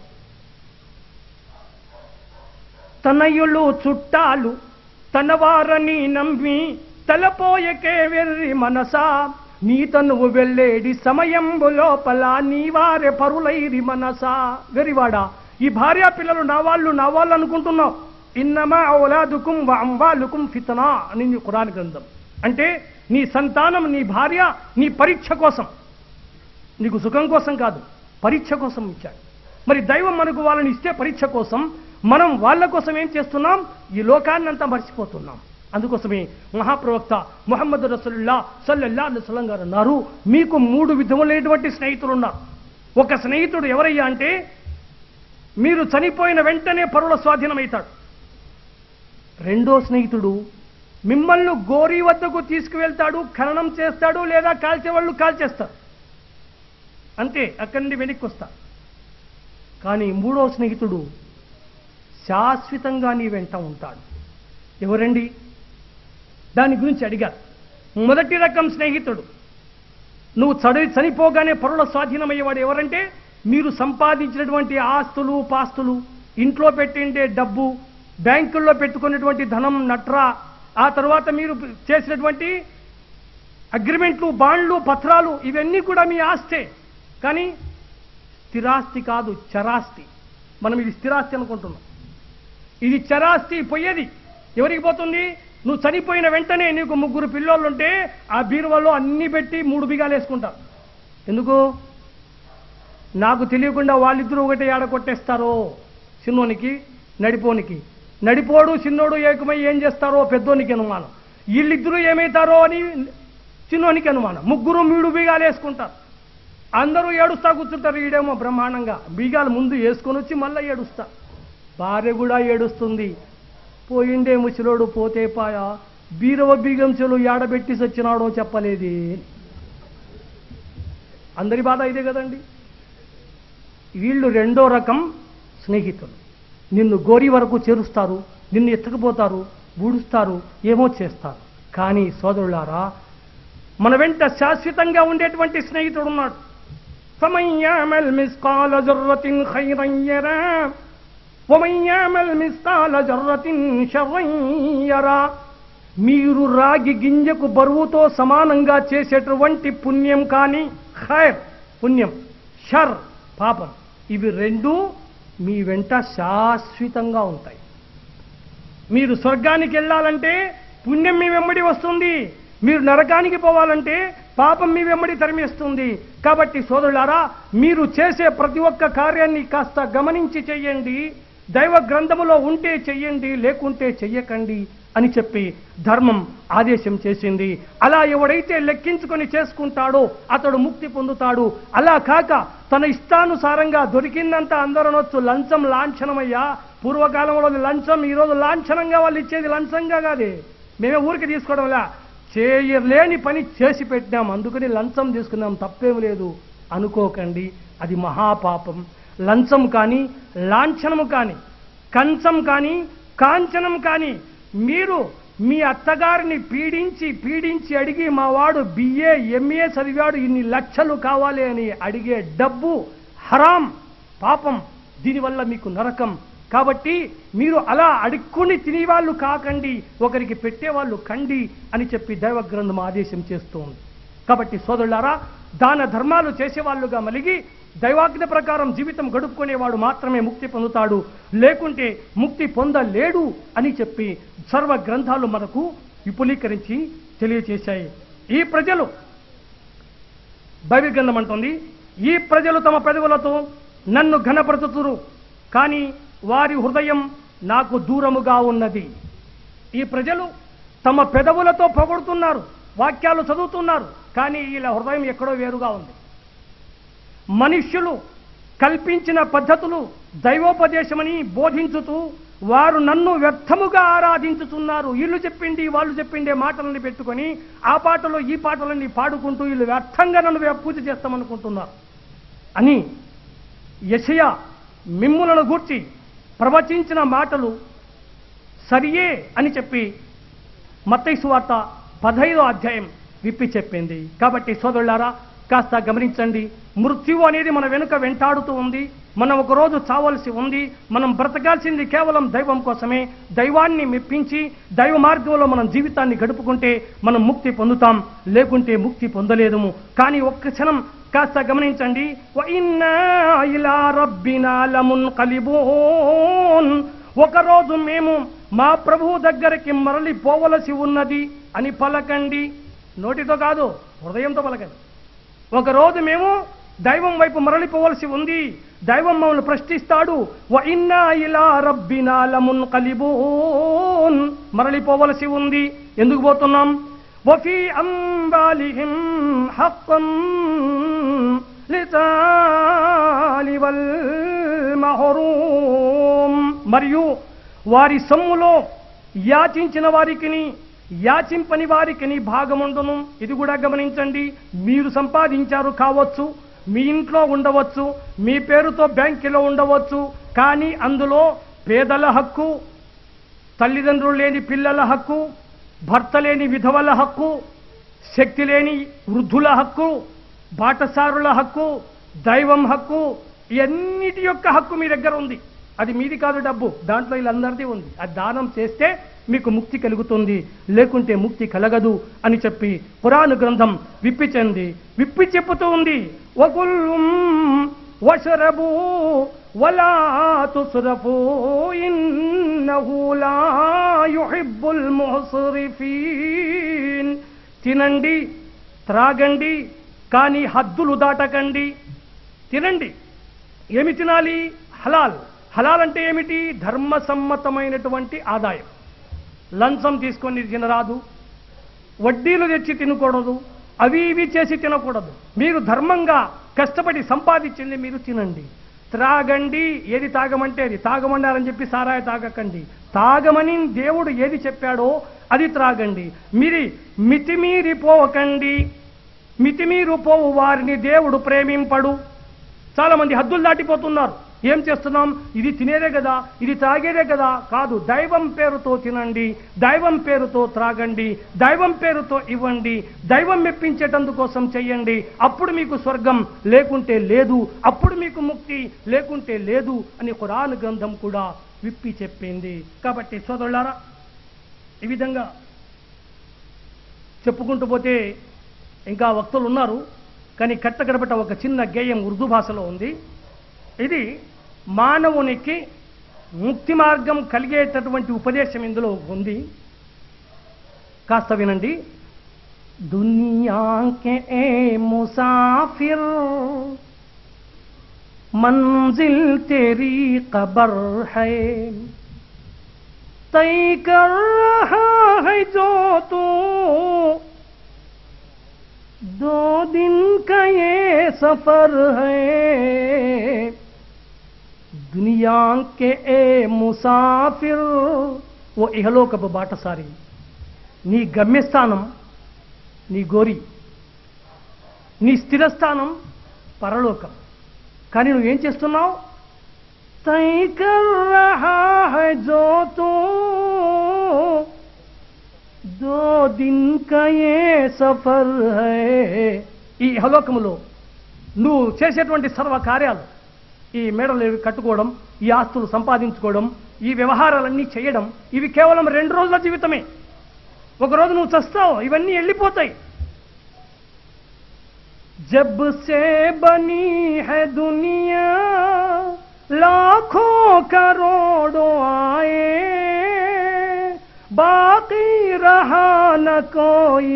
తనయులు చుట్టాలు తన వారని నమ్మి తలపోయకే వెర్రి మనసా నీ తనువు వెళ్ళేడి సమయంబు లోపల నీ వారే పరులైరి మనసా వెరివాడా ఈ భార్యా పిల్లలు నా వాళ్ళు నా వాళ్ళు అనుకుంటున్నావు ఇన్నమా ఔలాదుకుం వ అంవాలుకుం ఫితనా అని నీ ఖురాన్ గ్రంథం అంటే నీ సంతానం నీ భార్య నీ పరీక్ష కోసం నీకు సుఖం కోసం కాదు పరీక్ష కోసం ఇచ్చాడు మరి దైవం మనకు వాళ్ళని ఇస్తే పరీక్ష కోసం మనం వాళ్ళ కోసం ఏం చేస్తున్నాం ఈ లోకాన్ని అంతా మర్చిపోతున్నాం అందుకోసమే మహాప్రవక్త ముహమ్మద్ రసూలుల్లా సల్లల్లా అల్లుసలం గారు అన్నారు మీకు మూడు విధములైనటువంటి స్నేహితులు ఉన్నారు ఒక స్నేహితుడు ఎవరయ్యా అంటే మీరు చనిపోయిన వెంటనే పరుల స్వాధీనమవుతాడు రెండో స్నేహితుడు మిమ్మల్ని గోరీ వద్దకు తీసుకువెళ్తాడు ఖననం చేస్తాడు లేదా కాల్చేవాళ్ళు కాల్చేస్తారు అంతే అక్కడి నుండి వెనక్కి వస్తా కానీ మూడో స్నేహితుడు శాశ్వతంగా నీ వెంట ఉంటాడు ఎవరండి దాని గురించి అడిగారు మొదటి రకం స్నేహితుడు నువ్వు చదివి చనిపోగానే పరుల స్వాధీనమయ్యేవాడు ఎవరంటే మీరు సంపాదించినటువంటి ఆస్తులు పాస్తులు ఇంట్లో పెట్టిండే డబ్బు బ్యాంకుల్లో పెట్టుకున్నటువంటి ధనం నట్రా ఆ తర్వాత మీరు చేసినటువంటి అగ్రిమెంట్లు బాండ్లు పత్రాలు ఇవన్నీ కూడా మీ ఆస్తే కానీ స్థిరాస్తి కాదు చరాస్తి మనం ఇది స్థిరాస్తి అనుకుంటున్నాం ఇది చరాస్తి పోయేది ఎవరికి పోతుంది నువ్వు చనిపోయిన వెంటనే నీకు ముగ్గురు పిల్లోళ్ళు ఉంటే ఆ బీరువాలో అన్ని పెట్టి మూడు బిగాలు వేసుకుంటారు ఎందుకు నాకు తెలియకుండా వాళ్ళిద్దరూ ఒకటే ఆడ కొట్టేస్తారో చిన్నోనికి నడిపోనికి నడిపోడు చిన్నోడు ఏకమై ఏం చేస్తారో పెద్దోనికి అనుమానం వీళ్ళిద్దరూ ఏమవుతారో అని చిన్నోనికి అనుమానం ముగ్గురు మూడు బీగాలు వేసుకుంటారు అందరూ ఏడుస్తా కూర్చుంటారు ఈడేమో బ్రహ్మాండంగా బీగాలు ముందు వేసుకొని వచ్చి మళ్ళీ ఏడుస్తా భార్య కూడా ఏడుస్తుంది పోయిండే ముసలోడు పోతే పాయా బీరవ బీగంచెలు ఏడబెట్టి సచ్చినాడో చెప్పలేది అందరి బాధ ఇదే కదండి వీళ్ళు రెండో రకం స్నేహితులు నిన్ను గోరి వరకు చేరుస్తారు నిన్ను ఎత్తుకుపోతారు ఊడుస్తారు ఏమో చేస్తారు కానీ సోదరులారా మన వెంట శాశ్వతంగా ఉండేటువంటి స్నేహితుడు ఉన్నాడు فمن يعمل مثقال ذرة خيرا يرى ومن يعمل مثقال ذرة شرا يرى మీరు రాగి గింజకు బరువుతో సమానంగా చేసేటువంటి పుణ్యం కానీ ఖైర్ పుణ్యం షర్ పాపం ఇవి రెండు మీ వెంట శాశ్వతంగా ఉంటాయి మీరు స్వర్గానికి వెళ్ళాలంటే పుణ్యం మీ వెంబడి వస్తుంది మీరు నరకానికి పోవాలంటే పాపం మీ వెంబడి తరిమేస్తుంది కాబట్టి సోదరులారా మీరు చేసే ప్రతి ఒక్క కార్యాన్ని కాస్త గమనించి చెయ్యండి దైవ గ్రంథములో ఉంటే చెయ్యండి లేకుంటే చెయ్యకండి అని చెప్పి ధర్మం ఆదేశం చేసింది అలా ఎవడైతే లెక్కించుకొని చేసుకుంటాడో అతడు ముక్తి పొందుతాడు అలా కాక తన ఇష్టానుసారంగా దొరికిందంతా అందరనొచ్చు లంచం లాంఛనమయ్యా పూర్వకాలంలో లంచం ఈరోజు లాంఛనంగా వాళ్ళు ఇచ్చేది లంచంగా కాదే మేమే ఊరికి తీసుకోవడంలా చేయలేని పని చేసి పెట్టినాం అందుకని లంచం తీసుకున్నాం తప్పేం లేదు అనుకోకండి అది మహాపాపం లంచం కానీ లాంఛనము కానీ కంచం కానీ కాంచనం కానీ మీరు మీ అత్తగారిని పీడించి పీడించి అడిగి మా వాడు బిఏ ఎంఏ చదివాడు ఇన్ని లక్షలు కావాలి అని అడిగే డబ్బు హరాం పాపం దీనివల్ల మీకు నరకం కాబట్టి మీరు అలా అడుక్కుని తినేవాళ్ళు కాకండి ఒకరికి పెట్టేవాళ్ళు కండి అని చెప్పి దైవ గ్రంథం ఆదేశం చేస్తూ ఉంది కాబట్టి సోదరులారా దాన ధర్మాలు చేసేవాళ్ళుగా మలిగి దైవాజ్ఞ ప్రకారం జీవితం గడుపుకునేవాడు మాత్రమే ముక్తి పొందుతాడు లేకుంటే ముక్తి పొందలేడు అని చెప్పి సర్వ గ్రంథాలు మనకు విపులీకరించి తెలియచేశాయి ఈ ప్రజలు బైబిల్ గ్రంథం అంటుంది ఈ ప్రజలు తమ పెదవులతో నన్ను ఘనపరచుతురు కానీ వారి హృదయం నాకు దూరముగా ఉన్నది ఈ ప్రజలు తమ పెదవులతో పొగడుతున్నారు వాక్యాలు చదువుతున్నారు కానీ వీళ్ళ హృదయం ఎక్కడో వేరుగా ఉంది మనుష్యులు కల్పించిన పద్ధతులు దైవోపదేశమని బోధించుతూ వారు నన్ను వ్యర్థముగా ఆరాధించుతున్నారు వీళ్ళు చెప్పిండి వాళ్ళు చెప్పిండే మాటలని పెట్టుకొని ఆ పాటలో ఈ పాటలని పాడుకుంటూ వీళ్ళు వ్యర్థంగా నన్ను పూజ చేస్తామనుకుంటున్నారు అని యశయ మిమ్ములను గూర్చి ప్రవచించిన మాటలు సరియే అని చెప్పి మత్తైసు వార్త పదహైదో అధ్యాయం విప్పి చెప్పింది కాబట్టి సోదరులారా కాస్త గమనించండి మృత్యువు అనేది మన వెనుక వెంటాడుతూ ఉంది మనం ఒక రోజు చావాల్సి ఉంది మనం బ్రతకాల్సింది కేవలం దైవం కోసమే దైవాన్ని మెప్పించి దైవ మార్గంలో మనం జీవితాన్ని గడుపుకుంటే మనం ముక్తి పొందుతాం లేకుంటే ముక్తి పొందలేదము కానీ ఒక్క క్షణం కాస్త గమనించండి "వ ఇన్నా ఇలా రబ్బినా లమున్కలిబూన్." ఒకరోజు మేము మా ప్రభువు దగ్గరికి మరలి పోవలసి ఉన్నది అని పలకండి నోటితో కాదు హృదయంతో పలకండి ఒకరోజు మేము దైవం వైపు మరలిపోవలసి ఉంది దైవం మమ్మల్ని ప్రశ్నిస్తాడు "వ ఇన్నా ఇలా రబ్బినా లమున్కలిబూన్." మరలిపోవలసి ఉంది ఎందుకు పోతున్నాం వఫీ అంబాలిహిం హక్కం లితాలి వల్ మహరూమ్ మరియు వారి సొమ్ములో యాచించిన వారికిని యాచింపని వారికిని భాగముండును ఇది కూడా గమనించండి మీరు సంపాదించారు కావచ్చు మీ ఇంట్లో ఉండవచ్చు మీ పేరుతో బ్యాంకులో ఉండవచ్చు కానీ అందులో పేదల హక్కు తల్లిదండ్రులు లేని పిల్లల హక్కు భర్త లేని విధవల హక్కు శక్తి లేని వృద్ధుల హక్కు బాటసారుల హక్కు దైవం హక్కు ఇవన్నిటి యొక్క హక్కు మీ దగ్గర ఉంది అది మీది కాదు డబ్బు దాంట్లో వీళ్ళందరిది ఉంది అది దానం చేస్తే మీకు ముక్తి కలుగుతుంది లేకుంటే ముక్తి కలగదు అని చెప్పి పురాణ గ్రంథం విప్పి చెంది విప్పి చెప్పుతూ ఉంది వకుల్లుం వశరబు వలా తుస్రఫు ఇన్నహు లా యుహిబ్బుల్ ముహ్సరిఫీన్ తినండి త్రాగండి కానీ హద్దులు దాటకండి తినండి ఏమి తినాలి హలాల్ హలాల్ అంటే ఏమిటి ధర్మసమ్మతమైనటువంటి ఆదాయం లంచం తీసుకొని తినరాదు వడ్డీలు తెచ్చి తినకూడదు అవి ఇవి చేసి తినకూడదు మీరు ధర్మంగా కష్టపడి సంపాదించింది మీరు తినండి త్రాగండి ఏది తాగమంటే అది తాగమన్నారని చెప్పి సారాయి తాగకండి తాగమని దేవుడు ఏది చెప్పాడో అది త్రాగండి మీరు మితిమీరిపోకండి మితిమీరిపోవు వారిని దేవుడు ప్రేమింపడు చాలా మంది హద్దులు దాటిపోతున్నారు ఏం చేస్తున్నాం ఇది తినేదే కదా ఇది తాగేదే కదా కాదు దైవం పేరుతో తినండి దైవం పేరుతో త్రాగండి దైవం పేరుతో ఇవ్వండి దైవం మెప్పించేటందుకోసం చెయ్యండి అప్పుడు మీకు స్వర్గం లేకుంటే లేదు అప్పుడు మీకు ముక్తి లేకుంటే లేదు అని ఖురాన్ గ్రంథం కూడా విప్పి చెప్పింది కాబట్టి సోదరులారా ఈ విధంగా చెప్పుకుంటూ పోతే ఇంకా వక్తులు ఉన్నారు కానీ కట్టగడపట ఒక చిన్న గేయం ఉర్దూ భాషలో ఉంది ఇది మానవునికి ముక్తి మార్గం కలిగేటటువంటి ఉపదేశం ఇందులో ఉంది కాస్త వినండి దునియా కే ఏ ముసాఫిర్ మంజిల్ तेरी कबर है तय कर रहा है जो तू दो दिन का ये सफर है దునియా కే ఏ ముసాఫిర్ ఓ ఇహలోకపు బాటసారి నీ గమ్యస్థానం నీ గోరి నీ స్థిరస్థానం పరలోకం కానీ నువ్వేం చేస్తున్నావు తై కర్ రహా హై జో తూ దో దిన్ కా ఏ సఫర్ హై ఈ ఇహలోకములో నువ్వు చేసేటువంటి సర్వ కార్యాలు ఈ మేడలు ఇవి కట్టుకోవడం ఈ ఆస్తులు సంపాదించుకోవడం ఈ వ్యవహారాలన్నీ చేయడం ఇవి కేవలం రెండు రోజుల జీవితమే ఒకరోజు నువ్వు చస్తావు ఇవన్నీ వెళ్ళిపోతాయి जब से बनी है दुनिया लाखों करोड़ों आए बाकी रहा न कोई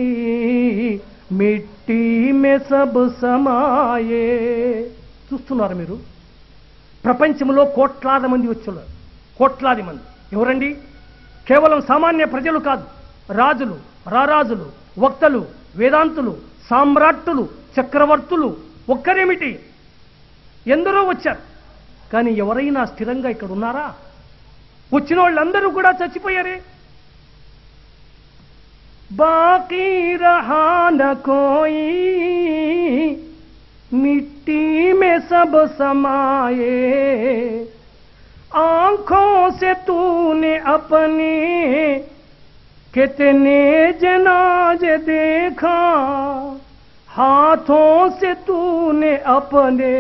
మిట్టి మే సబ్ సమాయే చూస్తున్నారు మీరు ప్రపంచంలో కోట్లాది మంది వచ్చున్నారు కోట్లాది మంది ఎవరండి కేవలం సామాన్య ప్రజలు కాదు రాజులు రారాజులు వక్తలు వేదాంతులు సామ్రాట్టులు చక్రవర్తులు ఒక్కరేమిటి ఎందరో వచ్చారు కానీ ఎవరైనా స్థిరంగా ఇక్కడ ఉన్నారా వచ్చిన వాళ్ళందరూ కూడా చచ్చిపోయారే బాకీ రహా న కోయి మిట్టీ మే సబ్ సమాయే आंखों से तूने अपने कितने जनाजे देखा हाथों से तूने अपने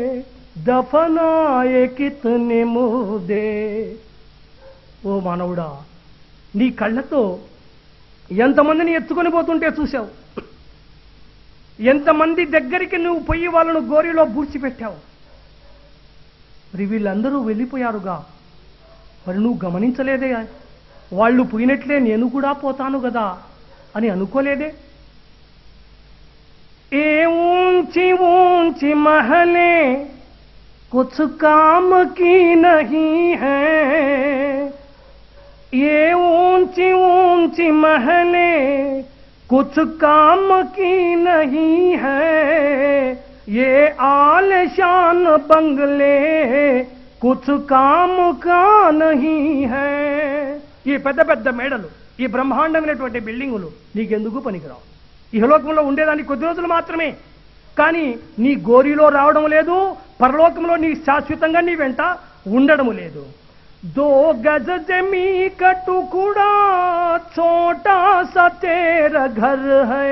दफनाए कितने मुर्दे ఓ మానవుడా నీ కళ్ళతో ఎంతమందిని ఎత్తుకొని పోతుంటే చూశావు ఎంతమంది దగ్గరికి నువ్వు పొయ్యి వాళ్ళను గోరిలో బూడ్చిపెట్టావు మరి వీళ్ళందరూ వెళ్ళిపోయారుగా మరి నువ్వు గమనించలేదే వాళ్ళు పోయినట్లే నేను కూడా పోతాను కదా అని అనుకోలేదే ఏ ऊंची ऊंची महले कुछ काम की नहीं है ये ऊंची ऊंची महले कुछ काम की नहीं है ये आलशान बंगले कुछ काम का नहीं है ఈ పెద్ద పెద్ద మేడలు ఈ బ్రహ్మాండమైనటువంటి బిల్డింగులు నీకెందుకు పనికిరావు ఇహలోకంలో ఉండేదానికి కొద్ది రోజులు మాత్రమే కానీ నీ గోరిలో రావడం లేదు పరలోకంలో నీ శాశ్వతంగా నీ వెంట ఉండడం లేదు దో గజ జమీ కటు కూడా छोटा सा तेरा घर है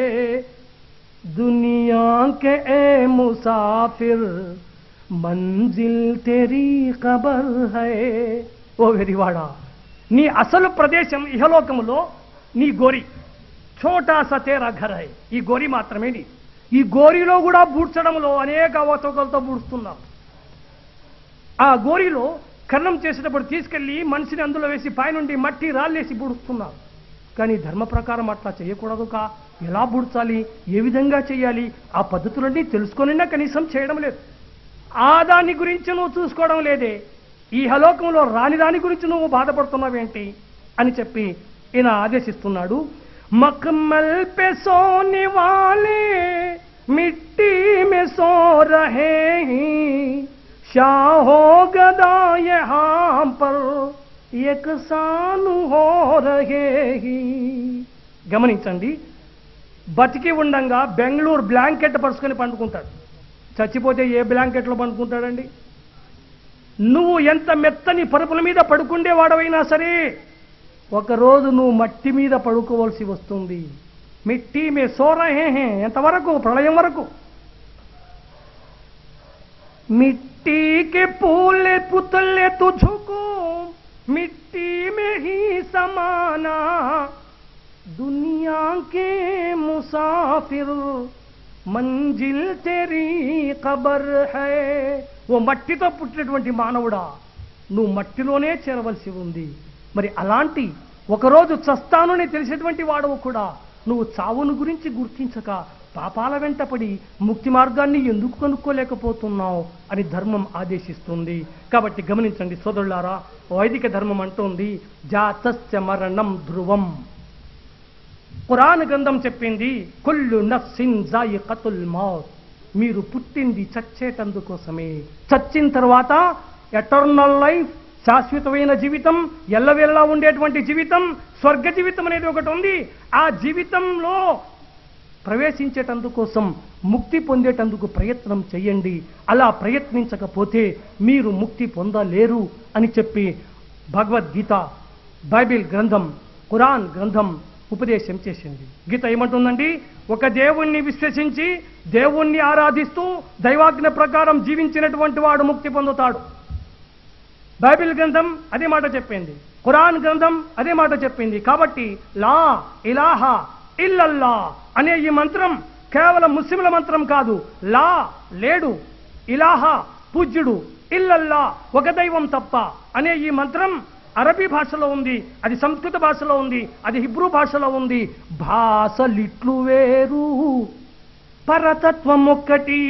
दुनिया के ए मुसाफिर मंजिल तेरी खबर है ఓ వెరివాడా నీ అసలు ప్రదేశం ఇహలోకములో నీ గోరి ఛోటా సతేరా ఘర్ హై ఈ గోరి మాత్రమే నీ ఈ గోరిలో కూడా బూడ్చడంలో అనేక అవతవకలతో బూడుస్తున్నాం ఆ గోరిలో కన్నం చేసేటప్పుడు తీసుకెళ్లి మనిషిని అందులో వేసి పైనుండి మట్టి రాళ్ళేసి బూడుస్తున్నారు కానీ ధర్మ ప్రకారం అట్లా చేయకూడదు కా ఎలా బూడ్చాలి ఏ విధంగా చేయాలి ఆ పద్ధతులన్నీ తెలుసుకొనినా కనీసం చేయడం లేదు ఆ దాని గురించి నువ్వు చూసుకోవడం లేదే ఈ హలోకంలో రాని దాని గురించి నువ్వు బాధపడుతున్నావేంటి అని చెప్పి ఈయన ఆదేశిస్తున్నాడు మక్మల్ पे सोने वाले मिट्टी में सो रहे हैं शाहो गदा यहाँ पर యకసాను హో రహే హీ. గమనించండి బతికి ఉండంగా బెంగళూరు బ్లాంకెట్ పరుచుకొని పండుకుంటాడు చచ్చిపోతే ఏ బ్లాంకెట్లో పండుకుంటాడండి నువ్వు ఎంత మెత్తని పరుపుల మీద పడుకుండే వాడవైనా సరే ఒకరోజు నువ్వు మట్టి మీద పడుకోవలసి వస్తుంది మిట్టి మే సోరహే హే ఎంతవరకు ప్రళయం వరకు मिट्टी के फूले पुतले तुझको मिट्टी में ही समाना दुनिया के मुसाफिर మంజిల్ తెరీ ఖబర్ హై ఓ మట్టితో పుట్టినటువంటి మానవుడా నువ్వు మట్టిలోనే చేరవలసి ఉంది మరి అలాంటి ఒకరోజు చస్తానని తెలిసేటువంటి వాడవు కూడా నువ్వు చావును గురించి గుర్తించక పాపాల వెంటపడి ముక్తి మార్గాన్ని ఎందుకు కనుక్కోలేకపోతున్నావు అని ధర్మం ఆదేశిస్తుంది కాబట్టి గమనించండి సోదరులారా వైదిక ధర్మం అంటోంది జాతస్య మరణం ధ్రువం ఖురాన్ గ్రంథం చెప్పింది కుల్లు నఫ్సిన్ జాయికతుల్ మౌత్ మీరు పుట్టింది చచ్చేటందుకోసమే చచ్చిన తర్వాత ఎటర్నల్ లైఫ్ శాశ్వతమైన జీవితం ఎల్లవెల్లా ఉండేటువంటి జీవితం స్వర్గ జీవితం అనేది ఒకటి ఉంది ఆ జీవితంలో ప్రవేశించేటందుకోసం ముక్తి పొందేటందుకు ప్రయత్నం చేయండి అలా ప్రయత్నించకపోతే మీరు ముక్తి పొందలేరు అని చెప్పి భగవద్గీత బైబిల్ గ్రంథం ఖురాన్ గ్రంథం ఉపదేశం చేసింది గీత ఏమంటుందండి ఒక దేవుణ్ణి విశ్వసించి దేవుణ్ణి ఆరాధిస్తూ దైవాజ్ఞ ప్రకారం జీవించినటువంటి వాడు ముక్తి పొందుతాడు బైబిల్ గ్రంథం అదే మాట చెప్పింది ఖురాన్ గ్రంథం అదే మాట చెప్పింది కాబట్టి లా ఇలాహా ఇల్లల్లా అనే ఈ మంత్రం కేవలం ముస్లింల మంత్రం కాదు లా లేడు ఇలాహా పూజ్యుడు ఇల్లల్లా ఒక దైవం తప్ప అనే ఈ మంత్రం అరబీ భాషలో ఉంది అది సంస్కృత భాషలో ఉంది అది హిబ్రూ భాషలో ఉంది భాషలిట్లు వేరు పరతత్వం ఒక్కటి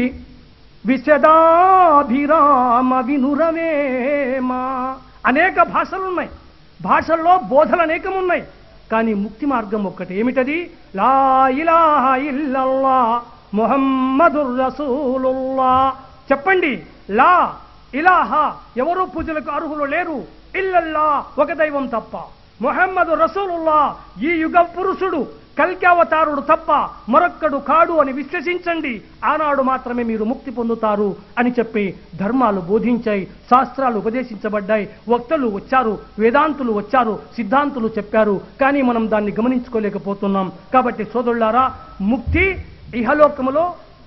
విశదాభిరామ వినురవేమా అనేక భాషలు ఉన్నాయి భాషల్లో బోధలు అనేకం ఉన్నాయి కానీ ముక్తి మార్గం ఒక్కటి ఏమిటది లా ఇలాహ ఇల్లల్లా ముహమ్మదుర్ రసూలుల్లా చెప్పండి లా ఇలాహ ఎవరు పూజలకు అర్హులు లేరు ఇల్లల్లా ఒక దైవం తప్ప ముహమ్మదు రసూలుల్లా ఈ యుగ పురుషుడు కల్కావతారుడు తప్ప మరొక్కడు కాడు అని విశ్వసించండి ఆనాడు మాత్రమే మీరు ముక్తి పొందుతారు అని చెప్పి ధర్మాలు బోధించాయి శాస్త్రాలు ఉపదేశించబడ్డాయి వక్తలు వచ్చారు వేదాంతులు వచ్చారు సిద్ధాంతులు చెప్పారు కానీ మనం దాన్ని గమనించుకోలేకపోతున్నాం కాబట్టి సోదరులారా ముక్తి ఇహలోకములో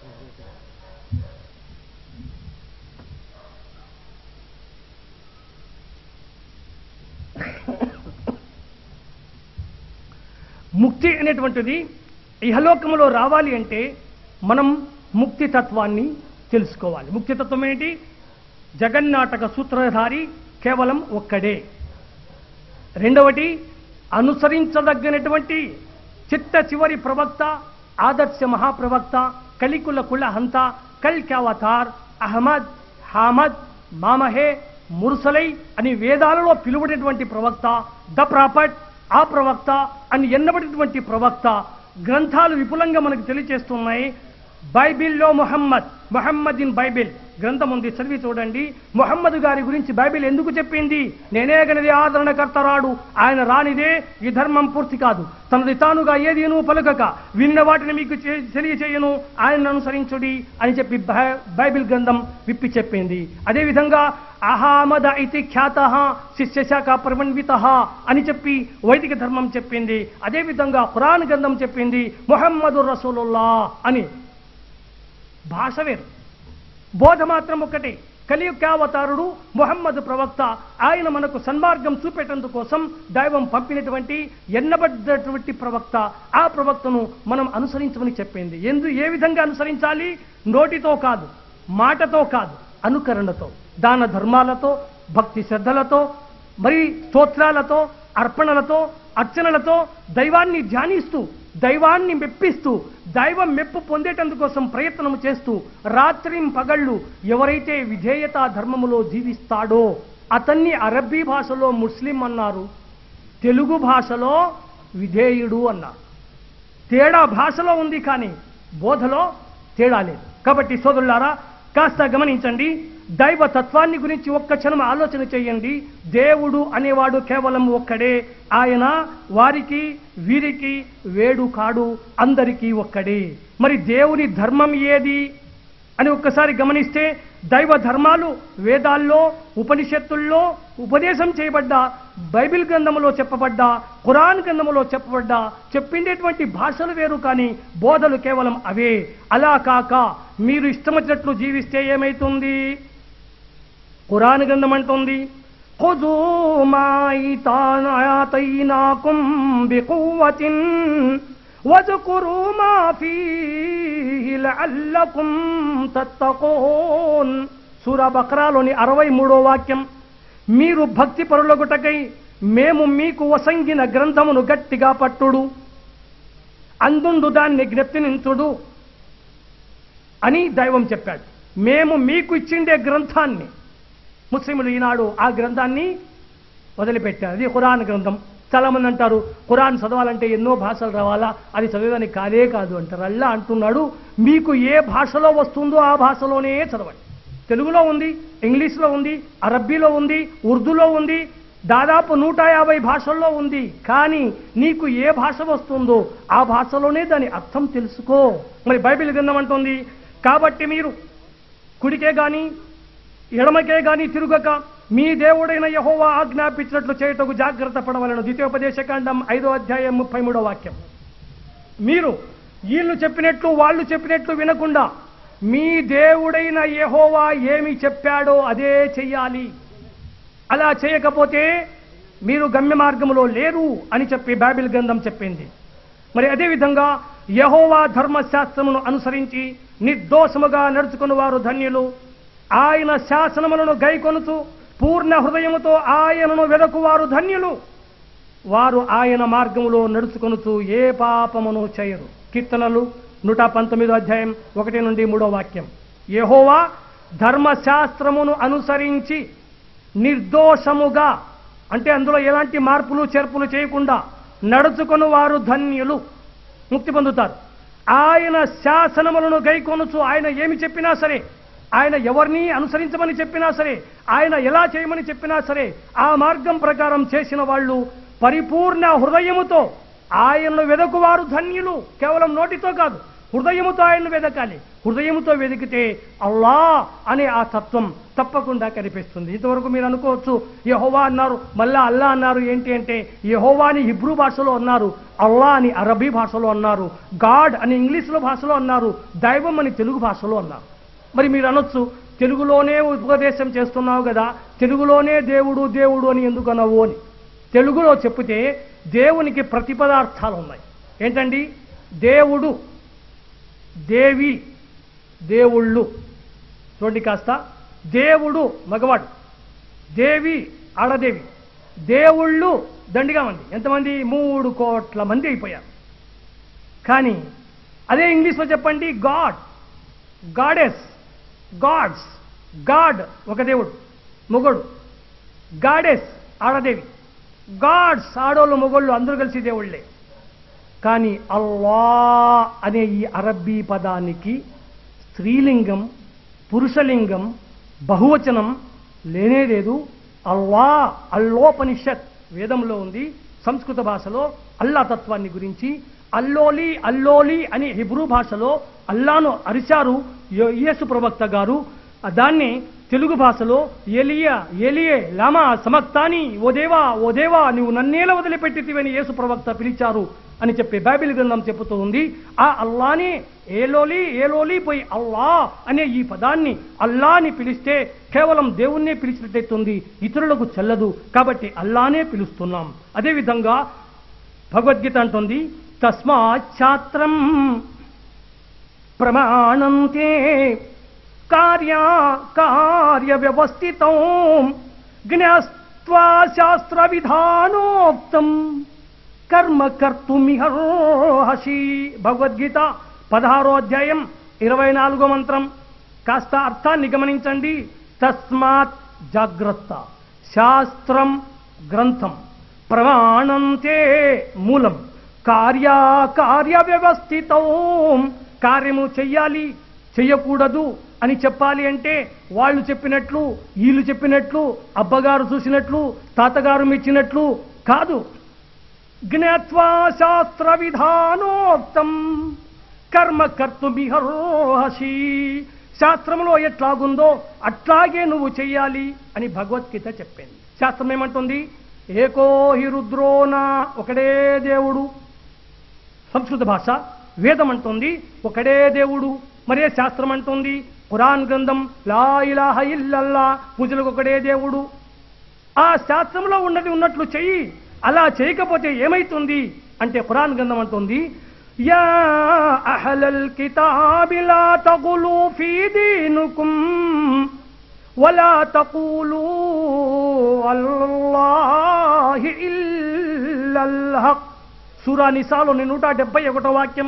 ముక్తి అనేటువంటిది ఇహలోకములో రావాలి అంటే మనం ముక్తి తత్వాన్ని తెలుసుకోవాలి ముక్తి తత్వం ఏంటి జగన్నాటక సూత్రధారి కేవలం ఒక్కడే రెండవది అనుసరించదగినటువంటి చిట్ట చివరి ప్రవక్త ఆదర్శ మహాప్రవక్త కలికుల కుల హంత కల్ క్యావతార్ అహ్మద్ హామద్ మామహే ముర్సలై అని వేదాలలో పిలువడినటువంటి ప్రవక్త ద ప్రాపట్ ఆ ప్రవక్త అని ఎన్నబడినటువంటి ప్రవక్త గ్రంథాలు విపులంగా మనకు తెలియజేస్తున్నాయి బైబిల్లో మొహమ్మద్ మొహమ్మద్ ఇన్ బైబిల్ గ్రంథం ఉంది చదివి చూడండి మొహమ్మద్ గారి గురించి బైబిల్ ఎందుకు చెప్పింది నేనే గనది ఆదరణకర్త రాడు ఆయన రానిదే ఈ ధర్మం పూర్తి కాదు తనది తానుగా ఏదీను పలుకక విన్న వాటిని మీకు చే- తెలియచేయను ఆయనను అనుసరించుడి అని చెప్పి బై- బైబిల్ గ్రంథం విప్పి చెప్పింది అదేవిధంగా అహామద ఇతి ఖ్యాత శిష్యశాఖ ప్రమన్విత అని చెప్పి వైదిక ధర్మం చెప్పింది అదేవిధంగా ఖురాన్ గ్రంథం చెప్పింది మొహమ్మదు రసూలుల్లా అని భాష వేరు బోధ మాత్రం ఒకటే కలియుగావతారుడు మొహమ్మద్ ప్రవక్త ఆయన మనకు సన్మార్గం చూపేటందుకు కోసం దైవం పంపినటువంటి ఎన్నబడ్డటువంటి ప్రవక్త ఆ ప్రవక్తను మనం అనుసరించమని చెప్పింది ఎందు ఏ విధంగా అనుసరించాలి నోటితో కాదు మాటతో కాదు అనుకరణతో దాన ధర్మాలతో భక్తి శ్రద్ధలతో మరి స్తోత్రాలతో అర్పణలతో అర్చనలతో దైవాన్ని ధ్యానిస్తూ దైవాన్ని మెప్పిస్తూ దైవం మెప్పు పొందేటందుకోసం ప్రయత్నం చేస్తూ రాత్రిం పగళ్ళు ఎవరైతే విధేయతా ధర్మములో జీవిస్తాడో అతన్ని అరబ్బీ భాషలో ముస్లిం అన్నారు తెలుగు భాషలో విధేయుడు అన్నారు తేడా భాషలో ఉంది కానీ బోధలో తేడా లేదు కాబట్టి సోదరులారా కాస్త గమనించండి దైవ తత్వాన్ని గురించి ఒక్క క్షణం ఆలోచన చేయండి దేవుడు అనేవాడు కేవలం ఒక్కడే ఆయన వారికి వీరికి వేడు కాడు అందరికీ ఒక్కడే మరి దేవుని ధర్మం ఏది అని ఒక్కసారి గమనిస్తే దైవ ధర్మాలు వేదాల్లో ఉపనిషత్తుల్లో ఉపదేశం చేయబడ్డ బైబిల్ గ్రంథములో చెప్పబడ్డ ఖురాన్ గ్రంథములో చెప్పబడ్డ చెప్పిండేటువంటి భాషలు వేరు కానీ బోధలు కేవలం అవే అలా కాక మీరు ఇష్టం వచ్చినట్లు జీవిస్తే ఏమైతుంది ఖురాన్ గ్రంథం అంటుంది خذوا ما آتيناكم بقوة واذكروا ما فيه لعلكم تتقون సూరా బక్రాలోని అరవై మూడో వాక్యం మీరు భక్తి పరులగుటకై మేము మీకు వసంగిన గ్రంథమును గట్టిగా పట్టుడు అందుండు దాన్ని జ్ఞప్తినించుడు అని దైవం చెప్పాడు మేము మీకు ఇచ్చిండే గ్రంథాన్ని ముస్లింలు ఈనాడు ఆ గ్రంథాన్ని వదిలిపెట్టారు అది ఖురాన్ గ్రంథం చాలా మంది అంటారు ఖురాన్ చదవాలంటే ఎన్నో భాషలు రావాలా అది చదివేదానికి కాదే కాదు అంటారు అల్లా అంటున్నాడు మీకు ఏ భాషలో వస్తుందో ఆ భాషలోనే చదవండి తెలుగులో ఉంది ఇంగ్లీష్లో ఉంది అరబ్బీలో ఉంది ఉర్దూలో ఉంది దాదాపు నూట యాభై భాషల్లో ఉంది కానీ నీకు ఏ భాష వస్తుందో ఆ భాషలోనే దాని అర్థం తెలుసుకో మరి బైబిల్ గ్రంథం అంటుంది కాబట్టి మీరు కుడికే గాని ఎడమకే గాని తిరుగక మీ దేవుడైన యహోవా ఆజ్ఞాపించినట్లు చేయుటకు జాగ్రత్త పడవలను ద్వితీయోపదేశకాండం ఐదో అధ్యాయం ముప్పై మూడో వాక్యం మీరు వీళ్ళు చెప్పినట్లు వాళ్ళు చెప్పినట్లు వినకుండా మీ దేవుడైన యెహోవా ఏమి చెప్పాడో అదే చెయ్యాలి అలా చేయకపోతే మీరు గమ్య మార్గములో లేరు అని చెప్పి బైబిల్ గ్రంథం చెప్పింది మరి అదేవిధంగా యహోవా ధర్మశాస్త్రమును అనుసరించి నిర్దోషముగా నడుచుకుని వారు ధన్యులు ఆయన శాసనములను గైకొనుచు పూర్ణ హృదయముతో ఆయనను వెదకువారు ధన్యులు వారు ఆయన మార్గములో నడుచుకొనుచు ఏ పాపమును చేయరు కీర్తనలు నూట పంతొమ్మిదో అధ్యాయం ఒకటి నుండి మూడో వాక్యం యెహోవా ధర్మశాస్త్రమును అనుసరించి నిర్దోషముగా అంటే అందులో ఎలాంటి మార్పులు చేర్పులు చేయకుండా నడుచుకొని వారు ధన్యులు ముక్తి పొందుతారు ఆయన శాసనములను గైకొనుచు ఆయన ఏమి చెప్పినా సరే ఆయన ఎవరిని అనుసరించమని చెప్పినా సరే ఆయన ఎలా చేయమని చెప్పినా సరే ఆ మార్గం ప్రకారం చేసిన వాళ్ళు పరిపూర్ణ హృదయముతో ఆయన్ను వెదకువారు ధన్యులు కేవలం నోటితో కాదు హృదయముతో ఆయన్ను వెదకాలి హృదయముతో వెదికితే అల్లా అనే ఆ తత్వం తప్పకుండా కనిపిస్తుంది ఇంతవరకు మీరు అనుకోవచ్చు యహోవా అన్నారు మళ్ళా అల్లా అన్నారు ఏంటి అంటే యహోవా అని హిబ్రూ భాషలో అన్నారు అల్లా అని అరబీ భాషలో అన్నారు గాడ్ అని ఇంగ్లీష్లో భాషలో అన్నారు దైవం అని తెలుగు భాషలో అన్నారు మరి మీరు అనొచ్చు తెలుగులోనే ఉపదేశం చేస్తున్నావు కదా తెలుగులోనే దేవుడు దేవుడు అని ఎందుకు అనవు అని తెలుగులో చెప్తే దేవునికి ప్రతిపదార్థాలు ఉన్నాయి ఏంటండి దేవుడు దేవి దేవుళ్ళు చూడండి కాస్త దేవుడు మగవాడు దేవి ఆడదేవి దేవుళ్ళు దండిగా మంది ఎంతమంది మూడు కోట్ల మంది అయిపోయారు కానీ అదే ఇంగ్లీష్లో చెప్పండి గాడ్ గాడెస్ గాడ్స్ గాడ్ ఒక దేవుడు మొగడు గాడెస్ ఆడదేవి గాడ్స్ ఆడోళ్ళు మొగోళ్ళు అందరూ కలిసి దేవుళ్ళే కానీ అల్లా అనే ఈ అరబ్బీ పదానికి స్త్రీలింగం పురుషలింగం బహువచనం లేనే లేదు అల్లా అల్లోపనిషత్ వేదంలో ఉంది సంస్కృత భాషలో అల్లా తత్వాన్ని గురించి అల్లోలి అల్లోలి అని హిబ్రూ భాషలో అల్లాను అరిచారు యో- యేసు ప్రవక్త గారు ఆ దాన్ని తెలుగు భాషలో ఎలియా ఎలియే లామా సమక్తాని ఓ దేవా ఓ దేవా నువ్వు నన్నేల వదిలిపెట్టితివని యేసు ప్రవక్త పిలిచారు అని చెప్పి బైబిల్ గ్రంథం చెబుతూ ఉంది ఆ అల్లాని ఏలోలి ఏలోలి పోయి అల్లా అనే ఈ పదాన్ని అల్లాని పిలిస్తే కేవలం దేవుణ్ణే పిలిచినట్టయితుంది ఇతరులకు చెల్లదు కాబట్టి అల్లానే పిలుస్తున్నాం అదేవిధంగా భగవద్గీత అంటుంది తస్మాత్ ఛాత్రం ప్రమాణంతే కార్య కార్య వ్యవస్థితం జ్ఞాస్త్వా శాస్త్ర విధానోక్తం కర్మ కర్తుమిహర్హసి భగవద్గీత పదహారో అధ్యాయం ఇరవై నాలుగో మంత్రం కాస్త అర్థాన్ని గమనించండి తస్మాత్ జాగ్రత్త శాస్త్రం గ్రంథం ప్రమాణంతే మూలం కార్యా కార్య వ్యవస్థితం కార్యము చెయ్యాలి చెయ్యకూడదు అని చెప్పాలి అంటే వాళ్ళు చెప్పినట్లు వీళ్ళు చెప్పినట్లు అబ్బగారు చూసినట్లు తాతగారు మెచ్చినట్లు కాదు జ్ఞాత్వా శాస్త్ర విధానోక్తం కర్మ కర్తుమిహర్హసి శాస్త్రంలో ఎట్లాగుందో అట్లాగే నువ్వు చెయ్యాలి అని భగవద్గీత చెప్పింది శాస్త్రం ఏమంటుంది ఏకో హి రుద్రోనా ఒకడే దేవుడు సంస్కృత భాష వేదం అంటుంది ఒకడే దేవుడు మరే శాస్త్రం అంటుంది ఖురాన్ గ్రంథం లా ఇలాహ ఇల్లల్లా పూజలకు ఒకడే దేవుడు ఆ శాస్త్రంలో ఉన్నది ఉన్నట్లు చెయ్యి అలా చేయకపోతే ఏమైతుంది అంటే ఖురాన్ గ్రంథం అంటుంది యా అహలల్ కితాబి లా తగులు ఫీ దీనుకుం ولا تقولوا الله إلا الحق సూరా నిసాలోని నూట డెబ్బై ఒకటో వాక్యం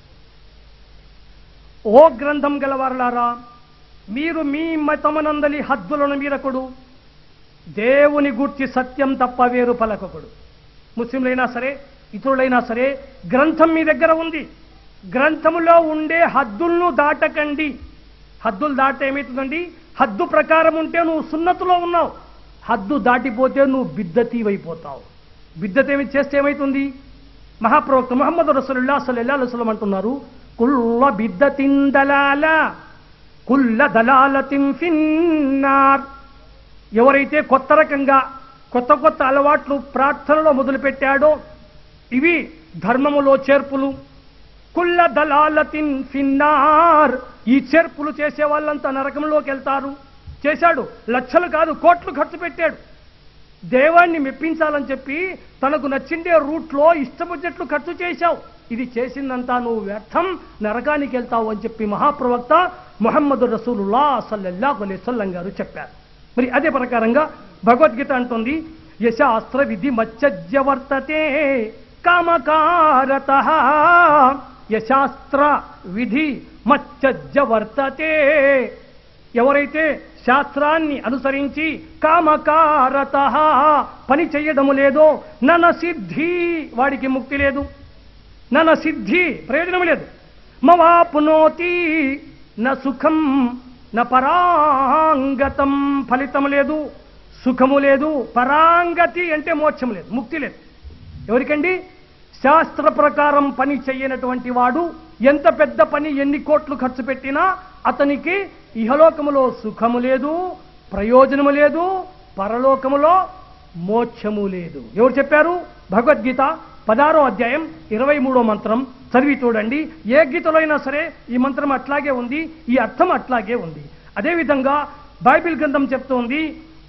ఓ గ్రంథం గలవారలారా మీరు మీ మతమనందలి హద్దులను మీరకుడు దేవుని గూర్చి సత్యం తప్ప వేరు పలకకుడు ముస్లింలైనా సరే ఇతరులైనా సరే గ్రంథం మీ దగ్గర ఉంది గ్రంథములో ఉండే హద్దులను దాటకండి హద్దులు దాటితే ఏమవుతుందండి హద్దు ప్రకారం ఉంటే నువ్వు సున్నతులో ఉన్నావు హద్దు దాటిపోతే నువ్వు బిద్దతీవైపోతావు బిద్దత ఏమి చేస్తే ఏమైతుంది మహాప్రవక్త ముహమ్మద్ రసూలుల్లా సల్లల్లాహు అలైహి వసల్లం అంటున్నారు కుల్ల బిద్దతిన్ దలాల కుల్ల దలాలతిన్ ఫిన్నార్ ఎవరైతే కొత్త రకంగా కొత్త కొత్త అలవాట్లు ప్రార్థనలో మొదలుపెట్టాడో ఇవి ధర్మములో చేర్పులు కుల్ల దలాలతిన్ ఫిన్నార్ ఈ చేర్పులు చేసే వాళ్ళంతా నరకంలోకి వెళ్తారు చేశాడు లక్షలు కాదు కోట్లు ఖర్చు పెట్టాడు దేవాన్ని మెప్పించాలని చెప్పి తనకు నచ్చిందే రూట్లో ఇష్టం వచ్చినట్లు ఖర్చు చేశావు ఇది చేసిందంతా నువ్వు వ్యర్థం నరకానికి వెళ్తావు అని చెప్పి మహాప్రవక్త ముహమ్మద్ రసూలుల్లా సల్లల్లాహు అలైహి వసల్లం గారు చెప్పారు మరి అదే ప్రకారంగా భగవద్గీత అంటుంది యశాస్త్ర విధి మచ్చజ్య వర్తతే కామకారత యశాస్త్ర విధి మచ్చజ్య వర్తతే ఎవరైతే శాస్త్రాన్ని అనుసరించి కామకారత పని చెయ్యడము లేదో నన సిద్ధి వాడికి ముక్తి లేదు నన సిద్ధి ప్రయోజనం లేదు మవాపునోతి న సుఖం న పరాంగతం ఫలితం లేదు సుఖము లేదు పరాంగతి అంటే మోక్షం లేదు ముక్తి లేదు ఎవరికండి శాస్త్ర ప్రకారం పని చెయ్యనటువంటి వాడు ఎంత పెద్ద పని ఎన్ని కోట్లు ఖర్చు పెట్టినా అతనికి ఇహలోకములో సుఖము లేదు ప్రయోజనము లేదు పరలోకములో మోక్షము లేదు ఎవరు చెప్పారు భగవద్గీత పదారో అధ్యాయం ఇరవై మూడో మంత్రం చదివి చూడండి ఏ గీతలో అయినా సరే ఈ మంత్రం అట్లాగే ఉంది ఈ అర్థం అట్లాగే ఉంది అదేవిధంగా బైబిల్ గ్రంథం చెప్తోంది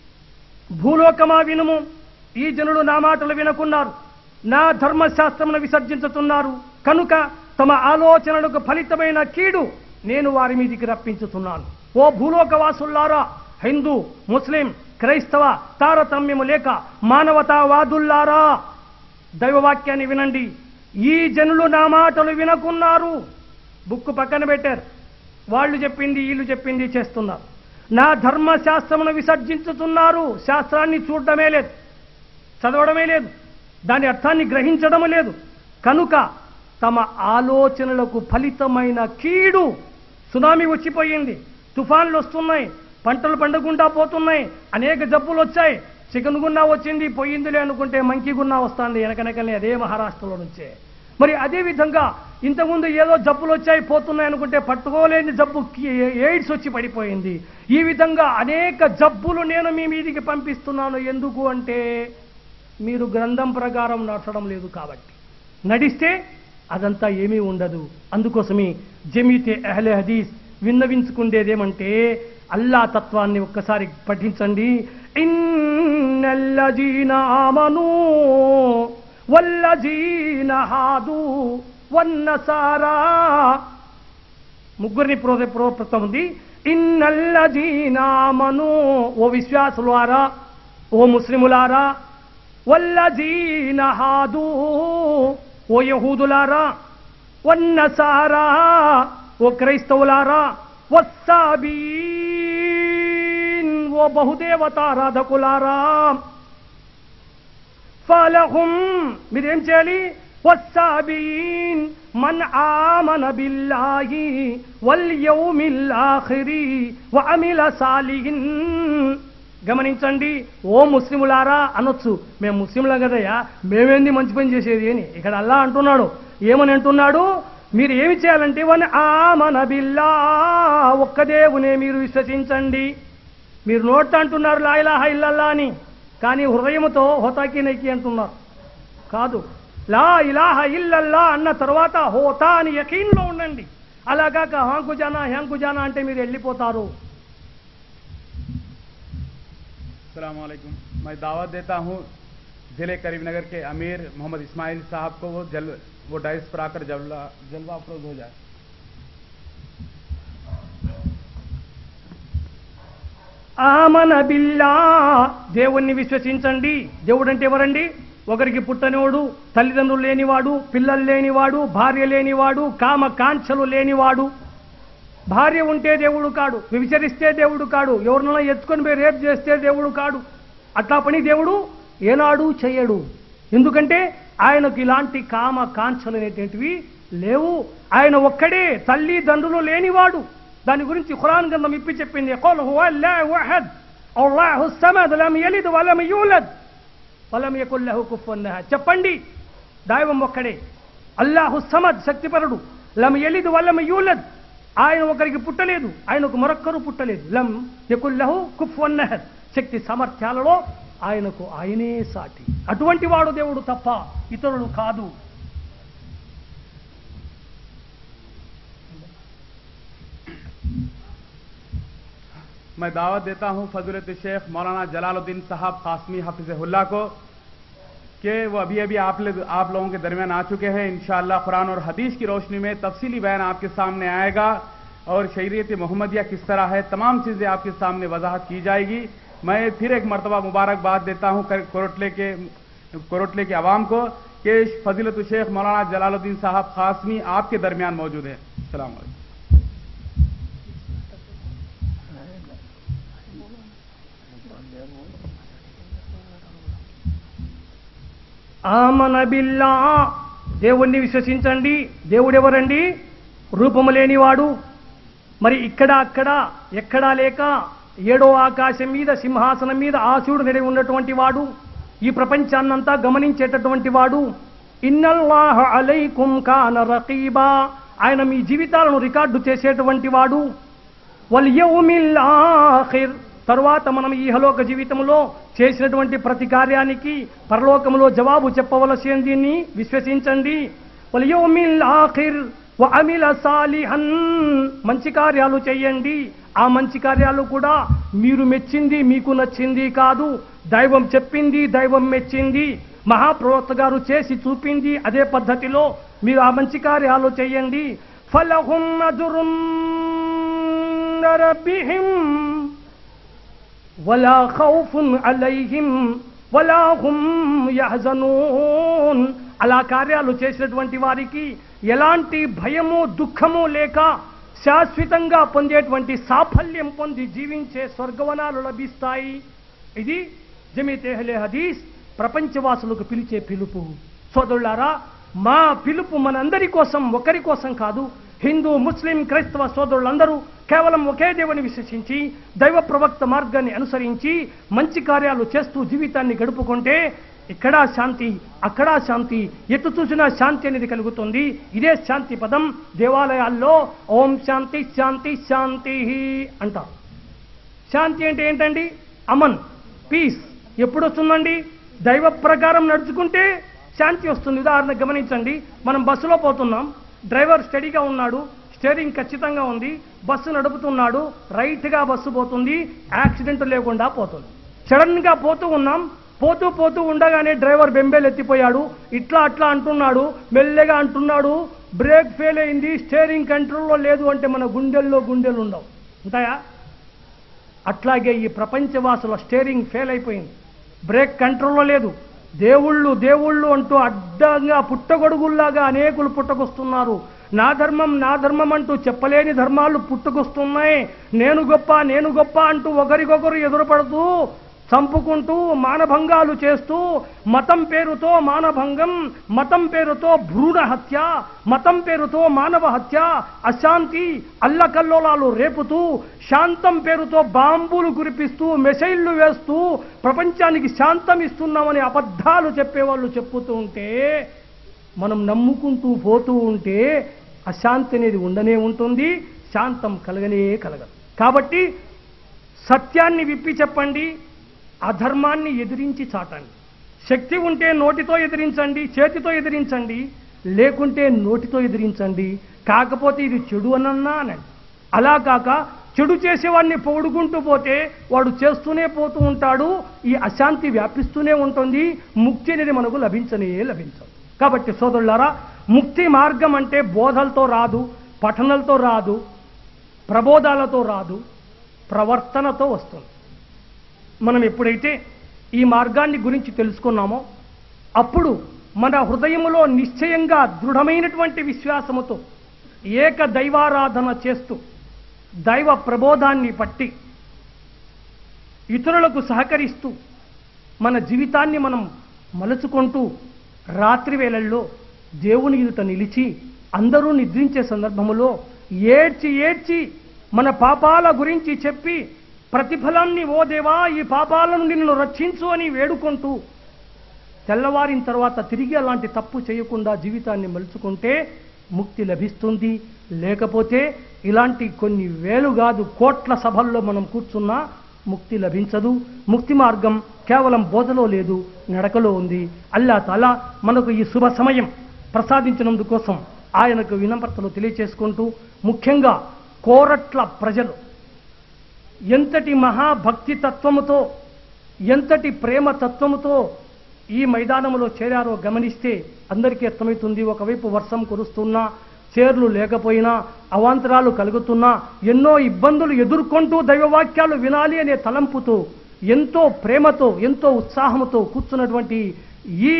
భూలోకమా వినుము ఈ జనులు నా మాటలు వినకున్నారు నా ధర్మశాస్త్రమును విసర్జించుతున్నారు కనుక తమ ఆలోచనలకు ఫలితమైన కీడు నేను వారి మీదికి రప్పించుతున్నాను ఓ భూలోకవాసుల్లారా హిందూ ముస్లిం క్రైస్తవ తారతమ్యము లేక మానవతావాదుల్లారా దైవవాక్యాన్ని వినండి ఈ జనులు నా మాటలు వినకున్నారు బుక్కు పక్కన పెట్టారు వాళ్ళు చెప్పింది వీళ్ళు చెప్పింది చేస్తున్నారు నా ధర్మశాస్త్రమును విసర్జించుతున్నారు శాస్త్రాన్ని చూడడమే లేదు చదవడమే లేదు దాని అర్థాన్ని గ్రహించడము లేదు కనుక తమ ఆలోచనలకు ఫలితమైన కీడు సునామీ వచ్చిపోయింది తుఫాన్లు వస్తున్నాయి పంటలు పండకుండా పోతున్నాయి అనేక జబ్బులు వచ్చాయి చికెన్ గున్నా వచ్చింది పోయిందిలే అనుకుంటే మంకీ గున్నా వస్తుంది వెనకనకనే అదే మహారాష్ట్రలో నుంచే మరి అదే విధంగా ఇంతకుముందు ఏదో జబ్బులు వచ్చాయి పోతున్నాయి అనుకుంటే పట్టుకోలేని జబ్బు కి- ఎయిడ్స్ వచ్చి పడిపోయింది ఈ విధంగా అనేక జబ్బులు నేను మీ మీదికి పంపిస్తున్నాను ఎందుకు అంటే మీరు గ్రంథం ప్రకారం నడచడం లేదు కాబట్టి నడిస్తే అదంతా ఏమీ ఉండదు అందుకోసమే జమీతే అహ్లే హదీస్ విన్నవించుకుండేదేమంటే అల్లా తత్వాన్ని ఒక్కసారి పఠించండి ఇన్నల్లజీన ఆమను వల్లజీన హాదు వన్నసారా ముగ్గురిని ప్రోధ ప్రోత్సం ఉంది ఇన్నల్లజీనామను ఓ విశ్వాసులారా ఓ ముస్లిములారా వల్లజీన హాదు ఓ యహూదులారా వన్నసారా ఓ క్రైస్తవులారా వస్సాబీన్ ఓ బహుదేవతారాధకులారా ఫలహుం మీరేం చేయాలి والسابين من آمن بالله واليوم الآخر وعمل صالحا గమనించండి ఓ ముస్లిములారా అనొచ్చు మేము ముస్లింలా కదయ్యా మేమేంది మంచి పని చేసేది అని ఇక్కడ అల్లా అంటున్నాడు ఏమని అంటున్నాడు మీరు ఏమి చేయాలంటే వన్ ఆమన బిల్లా ఒక్క దేవునే మీరు విశ్వసించండి మీరు నోట్ అంటున్నారు లా ఇలాహ ఇల్లల్లా అని కానీ హృదయముతో హోతాకి నైకి అంటున్నారు కాదు లా ఇలాహ ఇల్లల్లా అన్న తర్వాత హోతా అని యకీన్లో ఉండండి అలాగాక హాంకు జానా హ్యాంకు జానా అంటే మీరు వెళ్ళిపోతారు वालेकुम मैं दावत देता हूँ जिले करीमनगर के अमीर मोहम्मद इस्माइल साहब को वो जल वो डाइस पर आकर जलवा जलवा अफरोज हो जाए ఆమన బిల్లా దేవుణ్ణి విశ్వసించండి దేవుడు అంటే ఎవరండి ఒకరికి పుట్టనివాడు తల్లిదండ్రులు లేనివాడు పిల్లలు లేనివాడు భార్య లేనివాడు కామ కాంక్షలు లేనివాడు భార్య ఉంటే దేవుడు కాడు విచరిస్తే దేవుడు కాడు ఎవరినైనా ఎత్తుకొని పోయి రేపు చేస్తే దేవుడు కాడు అట్లా పని దేవుడు ఏనాడు చేయడు ఎందుకంటే ఆయనకు ఇలాంటి కామ కాంక్షలు అనేటువంటివి లేవు ఆయన ఒక్కడే తల్లి తండ్రులు లేనివాడు దాని గురించి ఖురాన్ గ్రంథం ఇప్పి చెప్పింది "ఖుల్ హువ అల్లాహు అహద్, అల్లాహు సమద్, లమ్ యలిద్ వలం యూలద్, వలం యకుల్ లహు కుఫువన్ అహద్." చెప్పండి దైవం ఒక్కడే అల్లాహు సమద్ శక్తిపరుడు లం యలిద్ వలం యూలద్ ఆయన ఒకరికి పుట్టలేదు ఆయనకు మరొక్కరు పుట్టలేదు లం యకుల్ లహు కుఫువన్ అహద్. శక్తి సామర్థ్యాలలో ఆయనకు ఆయనే సాటి అటువంటి వాడు దేవుడు తప్ప ఇతరులు కాదు मैं दावत देता हूं फजलत शेख मौलाना जलालुद्दीन साहब कासमी हफिजुल्लाह को कि वो अभी अभी आप ले, आप लोगों के दरमियान आ चुके हैं इंशाअल्लाह कुरान और हदीस की रोशनी में तफसीली बयान आपके सामने आएगा और शरीयत मोहम्मदिया किस तरह है तमाम चीज़ें आपके सामने वजाहत की जाएगी मैं फिर एक मरतबा मुबारकबाद देता हूं कर- कोरटले के कोरटले के अवाम को कि फजीलत शेख मौलाना जलालुद्दीन साहब कासमी आपके दरमियान मौजूद है सलाम अलैकुम ఆమన బిల్లా దేవుణ్ణి విశ్వసించండి దేవుడెవరండి రూపము లేనివాడు మరి ఇక్కడ అక్కడ ఎక్కడా లేక ఏడో ఆకాశం మీద సింహాసనం మీద ఆశుడు నిలవి ఉన్నటువంటి వాడు ఈ ప్రపంచాన్నంతా గమనించేటటువంటి వాడు ఇన్నల్లాహ అలైకుం కాన రకీబా ఆయన మీ జీవితాలను రికార్డు చేసేటువంటి వాడు వల్ యౌమిల్ ఆఖిర్ తరువాత మనం ఈ ఇహలోక జీవితంలో చేసినటువంటి ప్రతి కార్యానికి పరలోకములో జవాబు చెప్పవలసిన దీన్ని విశ్వసించండి వల్ యౌమిల్ ఆఖిర్ వ అమిల సాలిహన్ మంచి కార్యాలు చేయండి ఆ మంచి కార్యాలు కూడా మీరు మెచ్చింది మీకు నచ్చింది కాదు దైవం చెప్పింది దైవం మెచ్చింది మహాప్రవక్త గారు చేసి చూపింది అదే పద్ధతిలో మీరు ఆ మంచి కార్యాలు చేయండి ఫలహుం అజురున్ ربهم ولا خوف عليهم ولا هم يحزنون అలా కార్యాలు చేసినటువంటి వారికి ఎలాంటి భయము దుఃఖము లేక శాశ్వతంగా పొందేటువంటి సాఫల్యం పొంది జీవించే స్వర్గవనాలు లభిస్తాయి ఇది జమీతే హలే హదీస్ ప్రపంచవాసులకు పిలిచే పిలుపు సోదరులారా మా పిలుపు మనందరి కోసం ఒకరి కోసం కాదు హిందూ ముస్లిం క్రైస్తవ సోదరులందరూ కేవలం ఒకే దేవుని విశ్వసించి దైవ ప్రవక్త మార్గాన్ని అనుసరించి మంచి కార్యాలు చేస్తూ జీవితాన్ని గడుపుకుంటే ఇక్కడా శాంతి అక్కడా శాంతి ఎటు చూసినా శాంతి అనేది కలుగుతుంది ఇదే శాంతి పదం దేవాలయాల్లో ఓం శాంతి శాంతి శాంతి అంటారు శాంతి అంటే ఏంటండి అమన్ పీస్ ఎప్పుడు వస్తుందండి దైవ ప్రకారం నడుచుకుంటే శాంతి వస్తుంది ఉదాహరణ గమనించండి మనం బస్సులో పోతున్నాం డ్రైవర్ స్టడీగా ఉన్నాడు స్టీరింగ్ ఖచ్చితంగా ఉంది బస్సు నడుపుతున్నాడు రైట్గా బస్సు పోతుంది యాక్సిడెంట్ లేకుండా పోతుంది సడన్గా పోతూ ఉన్నాం పోతూ పోతూ ఉండగానే డ్రైవర్ బెంబేలు ఎత్తిపోయాడు ఇట్లా అట్లా అంటున్నాడు మెల్లగా అంటున్నాడు బ్రేక్ ఫెయిల్ అయింది స్టీరింగ్ కంట్రోల్లో లేదు అంటే మన గుండెల్లో గుండెలు ఉండవు ఉంటాయా అట్లాగే ఈ ప్రపంచవాసుల స్టీరింగ్ ఫెయిల్ అయిపోయింది బ్రేక్ కంట్రోల్లో లేదు దేవుళ్ళు దేవుళ్ళు అంటూ అడ్డంగా పుట్టగొడుగుల్లాగా అనేకులు పుట్టకొస్తున్నారు నా ధర్మం నా ధర్మం అంటూ చెప్పలేని ధర్మాలు పుట్టుకొస్తున్నాయి నేను గొప్ప నేను గొప్ప అంటూ ఒకరికొకరు ఎదురుపడుతూ చంపుకుంటూ మానభంగాలు చేస్తూ మతం పేరుతో మానభంగం మతం పేరుతో భ్రూణ హత్య మతం పేరుతో మానవ హత్య అశాంతి అల్లకల్లోలాలు రేపుతూ శాంతం పేరుతో బాంబులు కురిపిస్తూ మెసైళ్లు వేస్తూ ప్రపంచానికి శాంతం ఇస్తున్నామని అబద్ధాలు చెప్పేవాళ్ళు చెప్పుతూ ఉంటే మనం నమ్ముకుంటూ పోతూ ఉంటే అశాంతి అనేది ఉండనే ఉంటుంది శాంతం కలగనే కలగదు కాబట్టి సత్యాన్ని విప్పి చెప్పండి అధర్మాన్ని ఎదిరించి చాటండి శక్తి ఉంటే నోటితో ఎదిరించండి చేతితో ఎదిరించండి లేకుంటే నోటితో ఎదిరించండి కాకపోతే ఇది చెడు అనన్నా అనండి అలా కాక చెడు చేసేవాడిని పొగుడుకుంటూ పోతే వాడు చేస్తూనే పోతూ ఉంటాడు ఈ అశాంతి వ్యాపిస్తూనే ఉంటుంది ముక్తి అనేది మనకు లభించనే లభించదు కాబట్టి సోదరులారా ముక్తి మార్గం అంటే బోధలతో రాదు పఠనలతో రాదు ప్రబోధాలతో రాదు ప్రవర్తనతో వస్తుంది మనం ఎప్పుడైతే ఈ మార్గాన్ని గురించి తెలుసుకున్నామో అప్పుడు మన హృదయములో నిశ్చయంగా దృఢమైనటువంటి విశ్వాసముతో ఏక దైవారాధన చేస్తూ దైవ ప్రబోధాన్ని పట్టి ఇతరులకు సహకరిస్తూ మన జీవితాన్ని మనం మలుచుకుంటూ రాత్రి వేళల్లో దేవుని ఎదుట నిలిచి అందరూ నిద్రించే సందర్భములో ఏడ్చి ఏడ్చి మన పాపాల గురించి చెప్పి ప్రతిఫలాన్ని ఓ దేవా ఈ పాపాల నుండి నిన్ను రక్షించు అని వేడుకుంటూ తెల్లవారిన తర్వాత తిరిగి అలాంటి తప్పు చేయకుండా జీవితాన్ని మలుచుకుంటే ముక్తి లభిస్తుంది లేకపోతే ఇలాంటి కొన్ని వేలు కాదు కోట్ల సభల్లో మనం కూర్చున్నా ముక్తి లభించదు ముక్తి మార్గం కేవలం బోధలో లేదు నడకలో ఉంది అల్లా తాలా మనకు ఈ శుభ సమయం ప్రసాదించినందుకోసం ఆయనకు వినమ్రతలు తెలియచేసుకుంటూ ముఖ్యంగా కోరట్ల ప్రజలు ఎంతటి మహాభక్తి తత్వముతో ఎంతటి ప్రేమ తత్వముతో ఈ మైదానంలో చేరారో గమనిస్తే అందరికీ అర్థమవుతుంది ఒకవైపు వర్షం కురుస్తున్నా చేర్లు లేకపోయినా అవాంతరాలు కలుగుతున్నా ఎన్నో ఇబ్బందులు ఎదుర్కొంటూ దైవవాక్యాలు వినాలి అనే తలంపుతో ఎంతో ప్రేమతో ఎంతో ఉత్సాహంతో కూర్చున్నటువంటి ఈ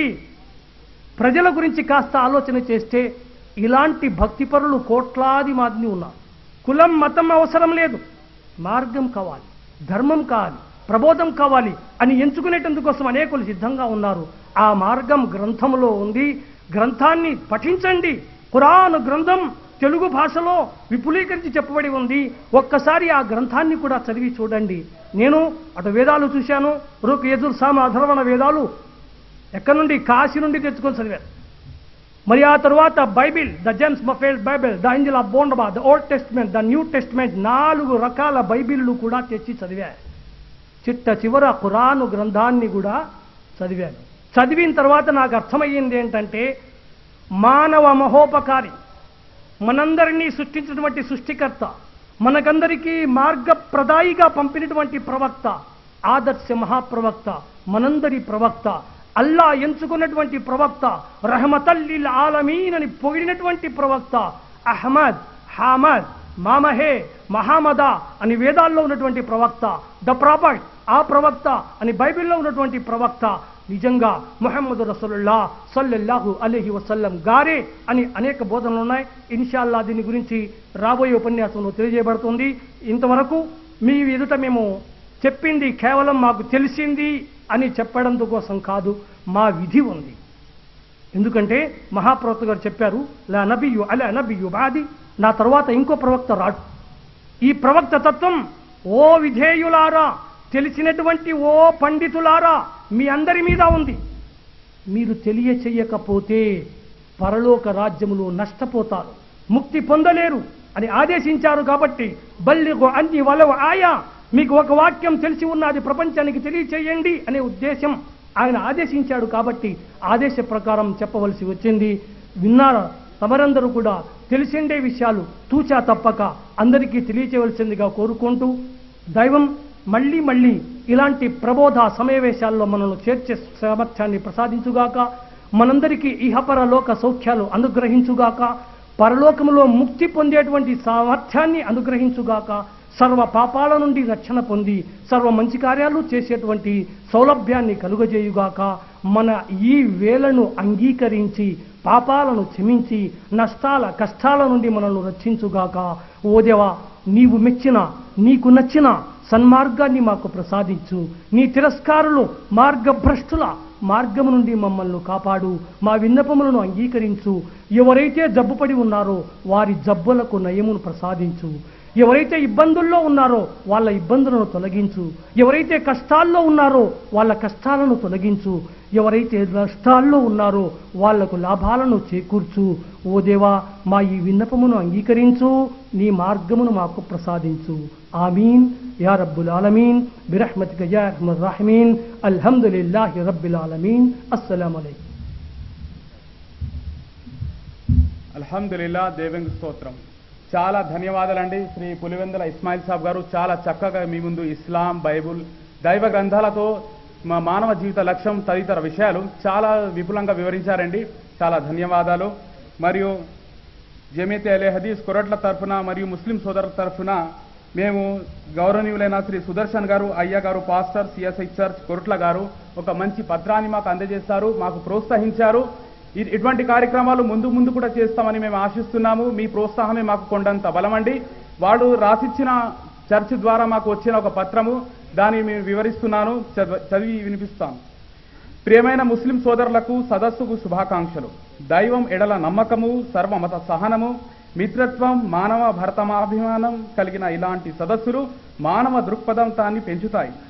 ప్రజల గురించి కాస్త ఆలోచన చేస్తే ఇలాంటి భక్తిపరులు కోట్లాది మంది ఉన్నారు కులం మతం అవసరం లేదు మార్గం కావాలి ధర్మం కావాలి ప్రబోధం కావాలి అని ఎంచుకునేటందుకోసం అనేకులు సిద్ధంగా ఉన్నారు ఆ మార్గం గ్రంథంలో ఉంది గ్రంథాన్ని పఠించండి ఖురాన్ గ్రంథం తెలుగు భాషలో విపులీకరించి చెప్పబడి ఉంది ఒక్కసారి ఆ గ్రంథాన్ని కూడా చదివి చూడండి నేను అటు వేదాలు చూశాను రుక్ యజుర్ సామ అధర్వణ వేదాలు ఎక్కడి నుండి కాశీ నుండి తెచ్చుకొని చదివారు మరి ఆ తరువాత Bible the James Moffatt Bible the ఇంజిల్ ఆఫ్ బోండబా the old testament the new testament నాలుగు రకాల బైబిళ్ళు కూడా తెచ్చి చదివా చిట్ట చివర ఖురాను గ్రంథాన్ని కూడా చదివాను చదివిన తర్వాత నాకు అర్థమయ్యింది ఏంటంటే మానవ మహోపకారి మనందరినీ సృష్టించినటువంటి సృష్టికర్త మనకందరికీ మార్గప్రదాయిగా పంపినటువంటి ప్రవక్త ఆదర్శ మహాప్రవక్త మనందరి ప్రవక్త అల్లా ఎంచుకున్నటువంటి ప్రవక్త రహమతల్లిల్ ఆలమీన్ అని పొగిడినటువంటి ప్రవక్త అహ్మద్ హామద్ మామహే మహామదా అని వేదాల్లో ఉన్నటువంటి ప్రవక్త ద ప్రాపర్ట్ ఆ ప్రవక్త అని బైబిల్లో ఉన్నటువంటి ప్రవక్త నిజంగా ముహమ్మద్ రసూలుల్లా సల్లల్లాహు అలీహి వసల్లం గారే అని అనేక బోధనలు ఉన్నాయి ఇన్షాల్లా దీని గురించి రాబోయే ఉపన్యాసంలో తెలియజేయబడుతుంది ఇంతవరకు మీ ఎదుట మేము చెప్పింది కేవలం మాకు తెలిసింది అని చెప్పడం కోసం కాదు మా విధి ఉంది ఎందుకంటే మహాప్రవక్త గారు చెప్పారు లా నబియు అలా నబియు బాది నా తర్వాత ఇంకో ప్రవక్త రాడు ఈ ప్రవక్త తత్వం ఓ విధేయులారా తెలిసినటువంటి ఓ పండితులారా మీ అందరి మీద ఉంది మీరు తెలియచెయ్యకపోతే పరలోక రాజ్యములో నష్టపోతారు ముక్తి పొందలేరు అని ఆదేశించారు కాబట్టి బల్లిగో అన్ని వలవ ఆయా మీకు ఒక వాక్యం తెలిసి ఉన్నది ప్రపంచానికి తెలియచేయండి అనే ఉద్దేశం ఆయన ఆదేశించాడు కాబట్టి ఆదేశ ప్రకారం చెప్పవలసి వచ్చింది విన్నారా తమరందరూ కూడా తెలిసిండే విషయాలు తూచా తప్పక అందరికీ తెలియచేయవలసిందిగా కోరుకుంటూ దైవం మళ్ళీ మళ్ళీ ఇలాంటి ప్రబోధ సమావేశాల్లో మనల్ని చేర్చే సామర్థ్యాన్ని ప్రసాదించుగాక మనందరికీ ఇహపర లోక సౌఖ్యాలు అనుగ్రహించుగాక పరలోకములో ముక్తి పొందేటువంటి సామర్థ్యాన్ని అనుగ్రహించుగాక సర్వ పాపాల నుండి రక్షణ పొంది సర్వ మంచి కార్యాలు చేసేటువంటి సౌలభ్యాన్ని కలుగజేయుగాక మన ఈ వేలను అంగీకరించి పాపాలను క్షమించి నష్టాల కష్టాల నుండి మనల్ని రక్షించుగాక ఓ దేవా నీవు మెచ్చిన నీకు నచ్చిన సన్మార్గాన్ని మాకు ప్రసాదించు నీ తిరస్కారులు మార్గభ్రష్టుల మార్గము నుండి మమ్మల్ని కాపాడు మా విన్నపములను అంగీకరించు ఎవరైతే జబ్బుపడి ఉన్నారో వారి జబ్బులకు నయమును ప్రసాదించు ఎవరైతే ఇబ్బందుల్లో ఉన్నారో వాళ్ళ ఇబ్బందులను తొలగించు ఎవరైతే కష్టాల్లో ఉన్నారో వాళ్ళ కష్టాలను తొలగించు ఎవరైతే నష్టాల్లో ఉన్నారో వాళ్లకు లాభాలను చేకూర్చు ఓ దేవా మా ఈ విన్నపమును అంగీకరించు నీ మార్గమును మాకు ప్రసాదించు ఆమీన్ యా రబ్బుల్ ఆలమీన్ బిరహ్మతిక యా అర్హమర్ రాహిమీన్ అల్హమ్దులిల్లాహి రబ్బిల్ ఆలమీన్ అస్సలాము అలైకుం అల్హమ్దుల్లా దేవేంద్ర స్తోత్రం చాలా ధన్యవాదాలండి శ్రీ పులివెందుల ఇస్మాయిల్ సాబ్ గారు చాలా చక్కగా మీ ముందు ఇస్లాం బైబుల్ దైవ గ్రంథాలతో మా మానవ జీవిత లక్ష్యం తదితర విషయాలు చాలా విపులంగా వివరించారండి చాలా ధన్యవాదాలు మరియు జమీతే అలే హదీస్ కొరట్ల తరఫున మరియు ముస్లిం సోదరుల తరఫున మేము గౌరవనీయులైన శ్రీ సుదర్శన్ గారు అయ్య గారు పాస్టర్ సిఎస్ఐ చర్చ్ కొరట్ల గారు ఒక మంచి పత్రాన్ని మాకు అందజేస్తారు మాకు ప్రోత్సహించారు ఇ- ఇటువంటి కార్యక్రమాలు ముందు ముందు కూడా చేస్తామని మేము ఆశిస్తున్నాము మీ ప్రోత్సాహమే మాకు కొండంత బలమండి వాళ్ళు రాసిచ్చిన చర్చ్ ద్వారా మాకు వచ్చిన ఒక పత్రము దాన్ని మేము వివరిస్తున్నాను చదవ- చదివి వినిపిస్తాను ప్రియమైన ముస్లిం సోదరులకు సదస్సుకు శుభాకాంక్షలు దైవం ఎడల నమ్మకము సర్వమత సహనము మిత్రత్వం మానవ భరతమాభిమానం కలిగిన ఇలాంటి సదస్సులు మానవ దృక్పథంతాన్ని పెంచుతాయి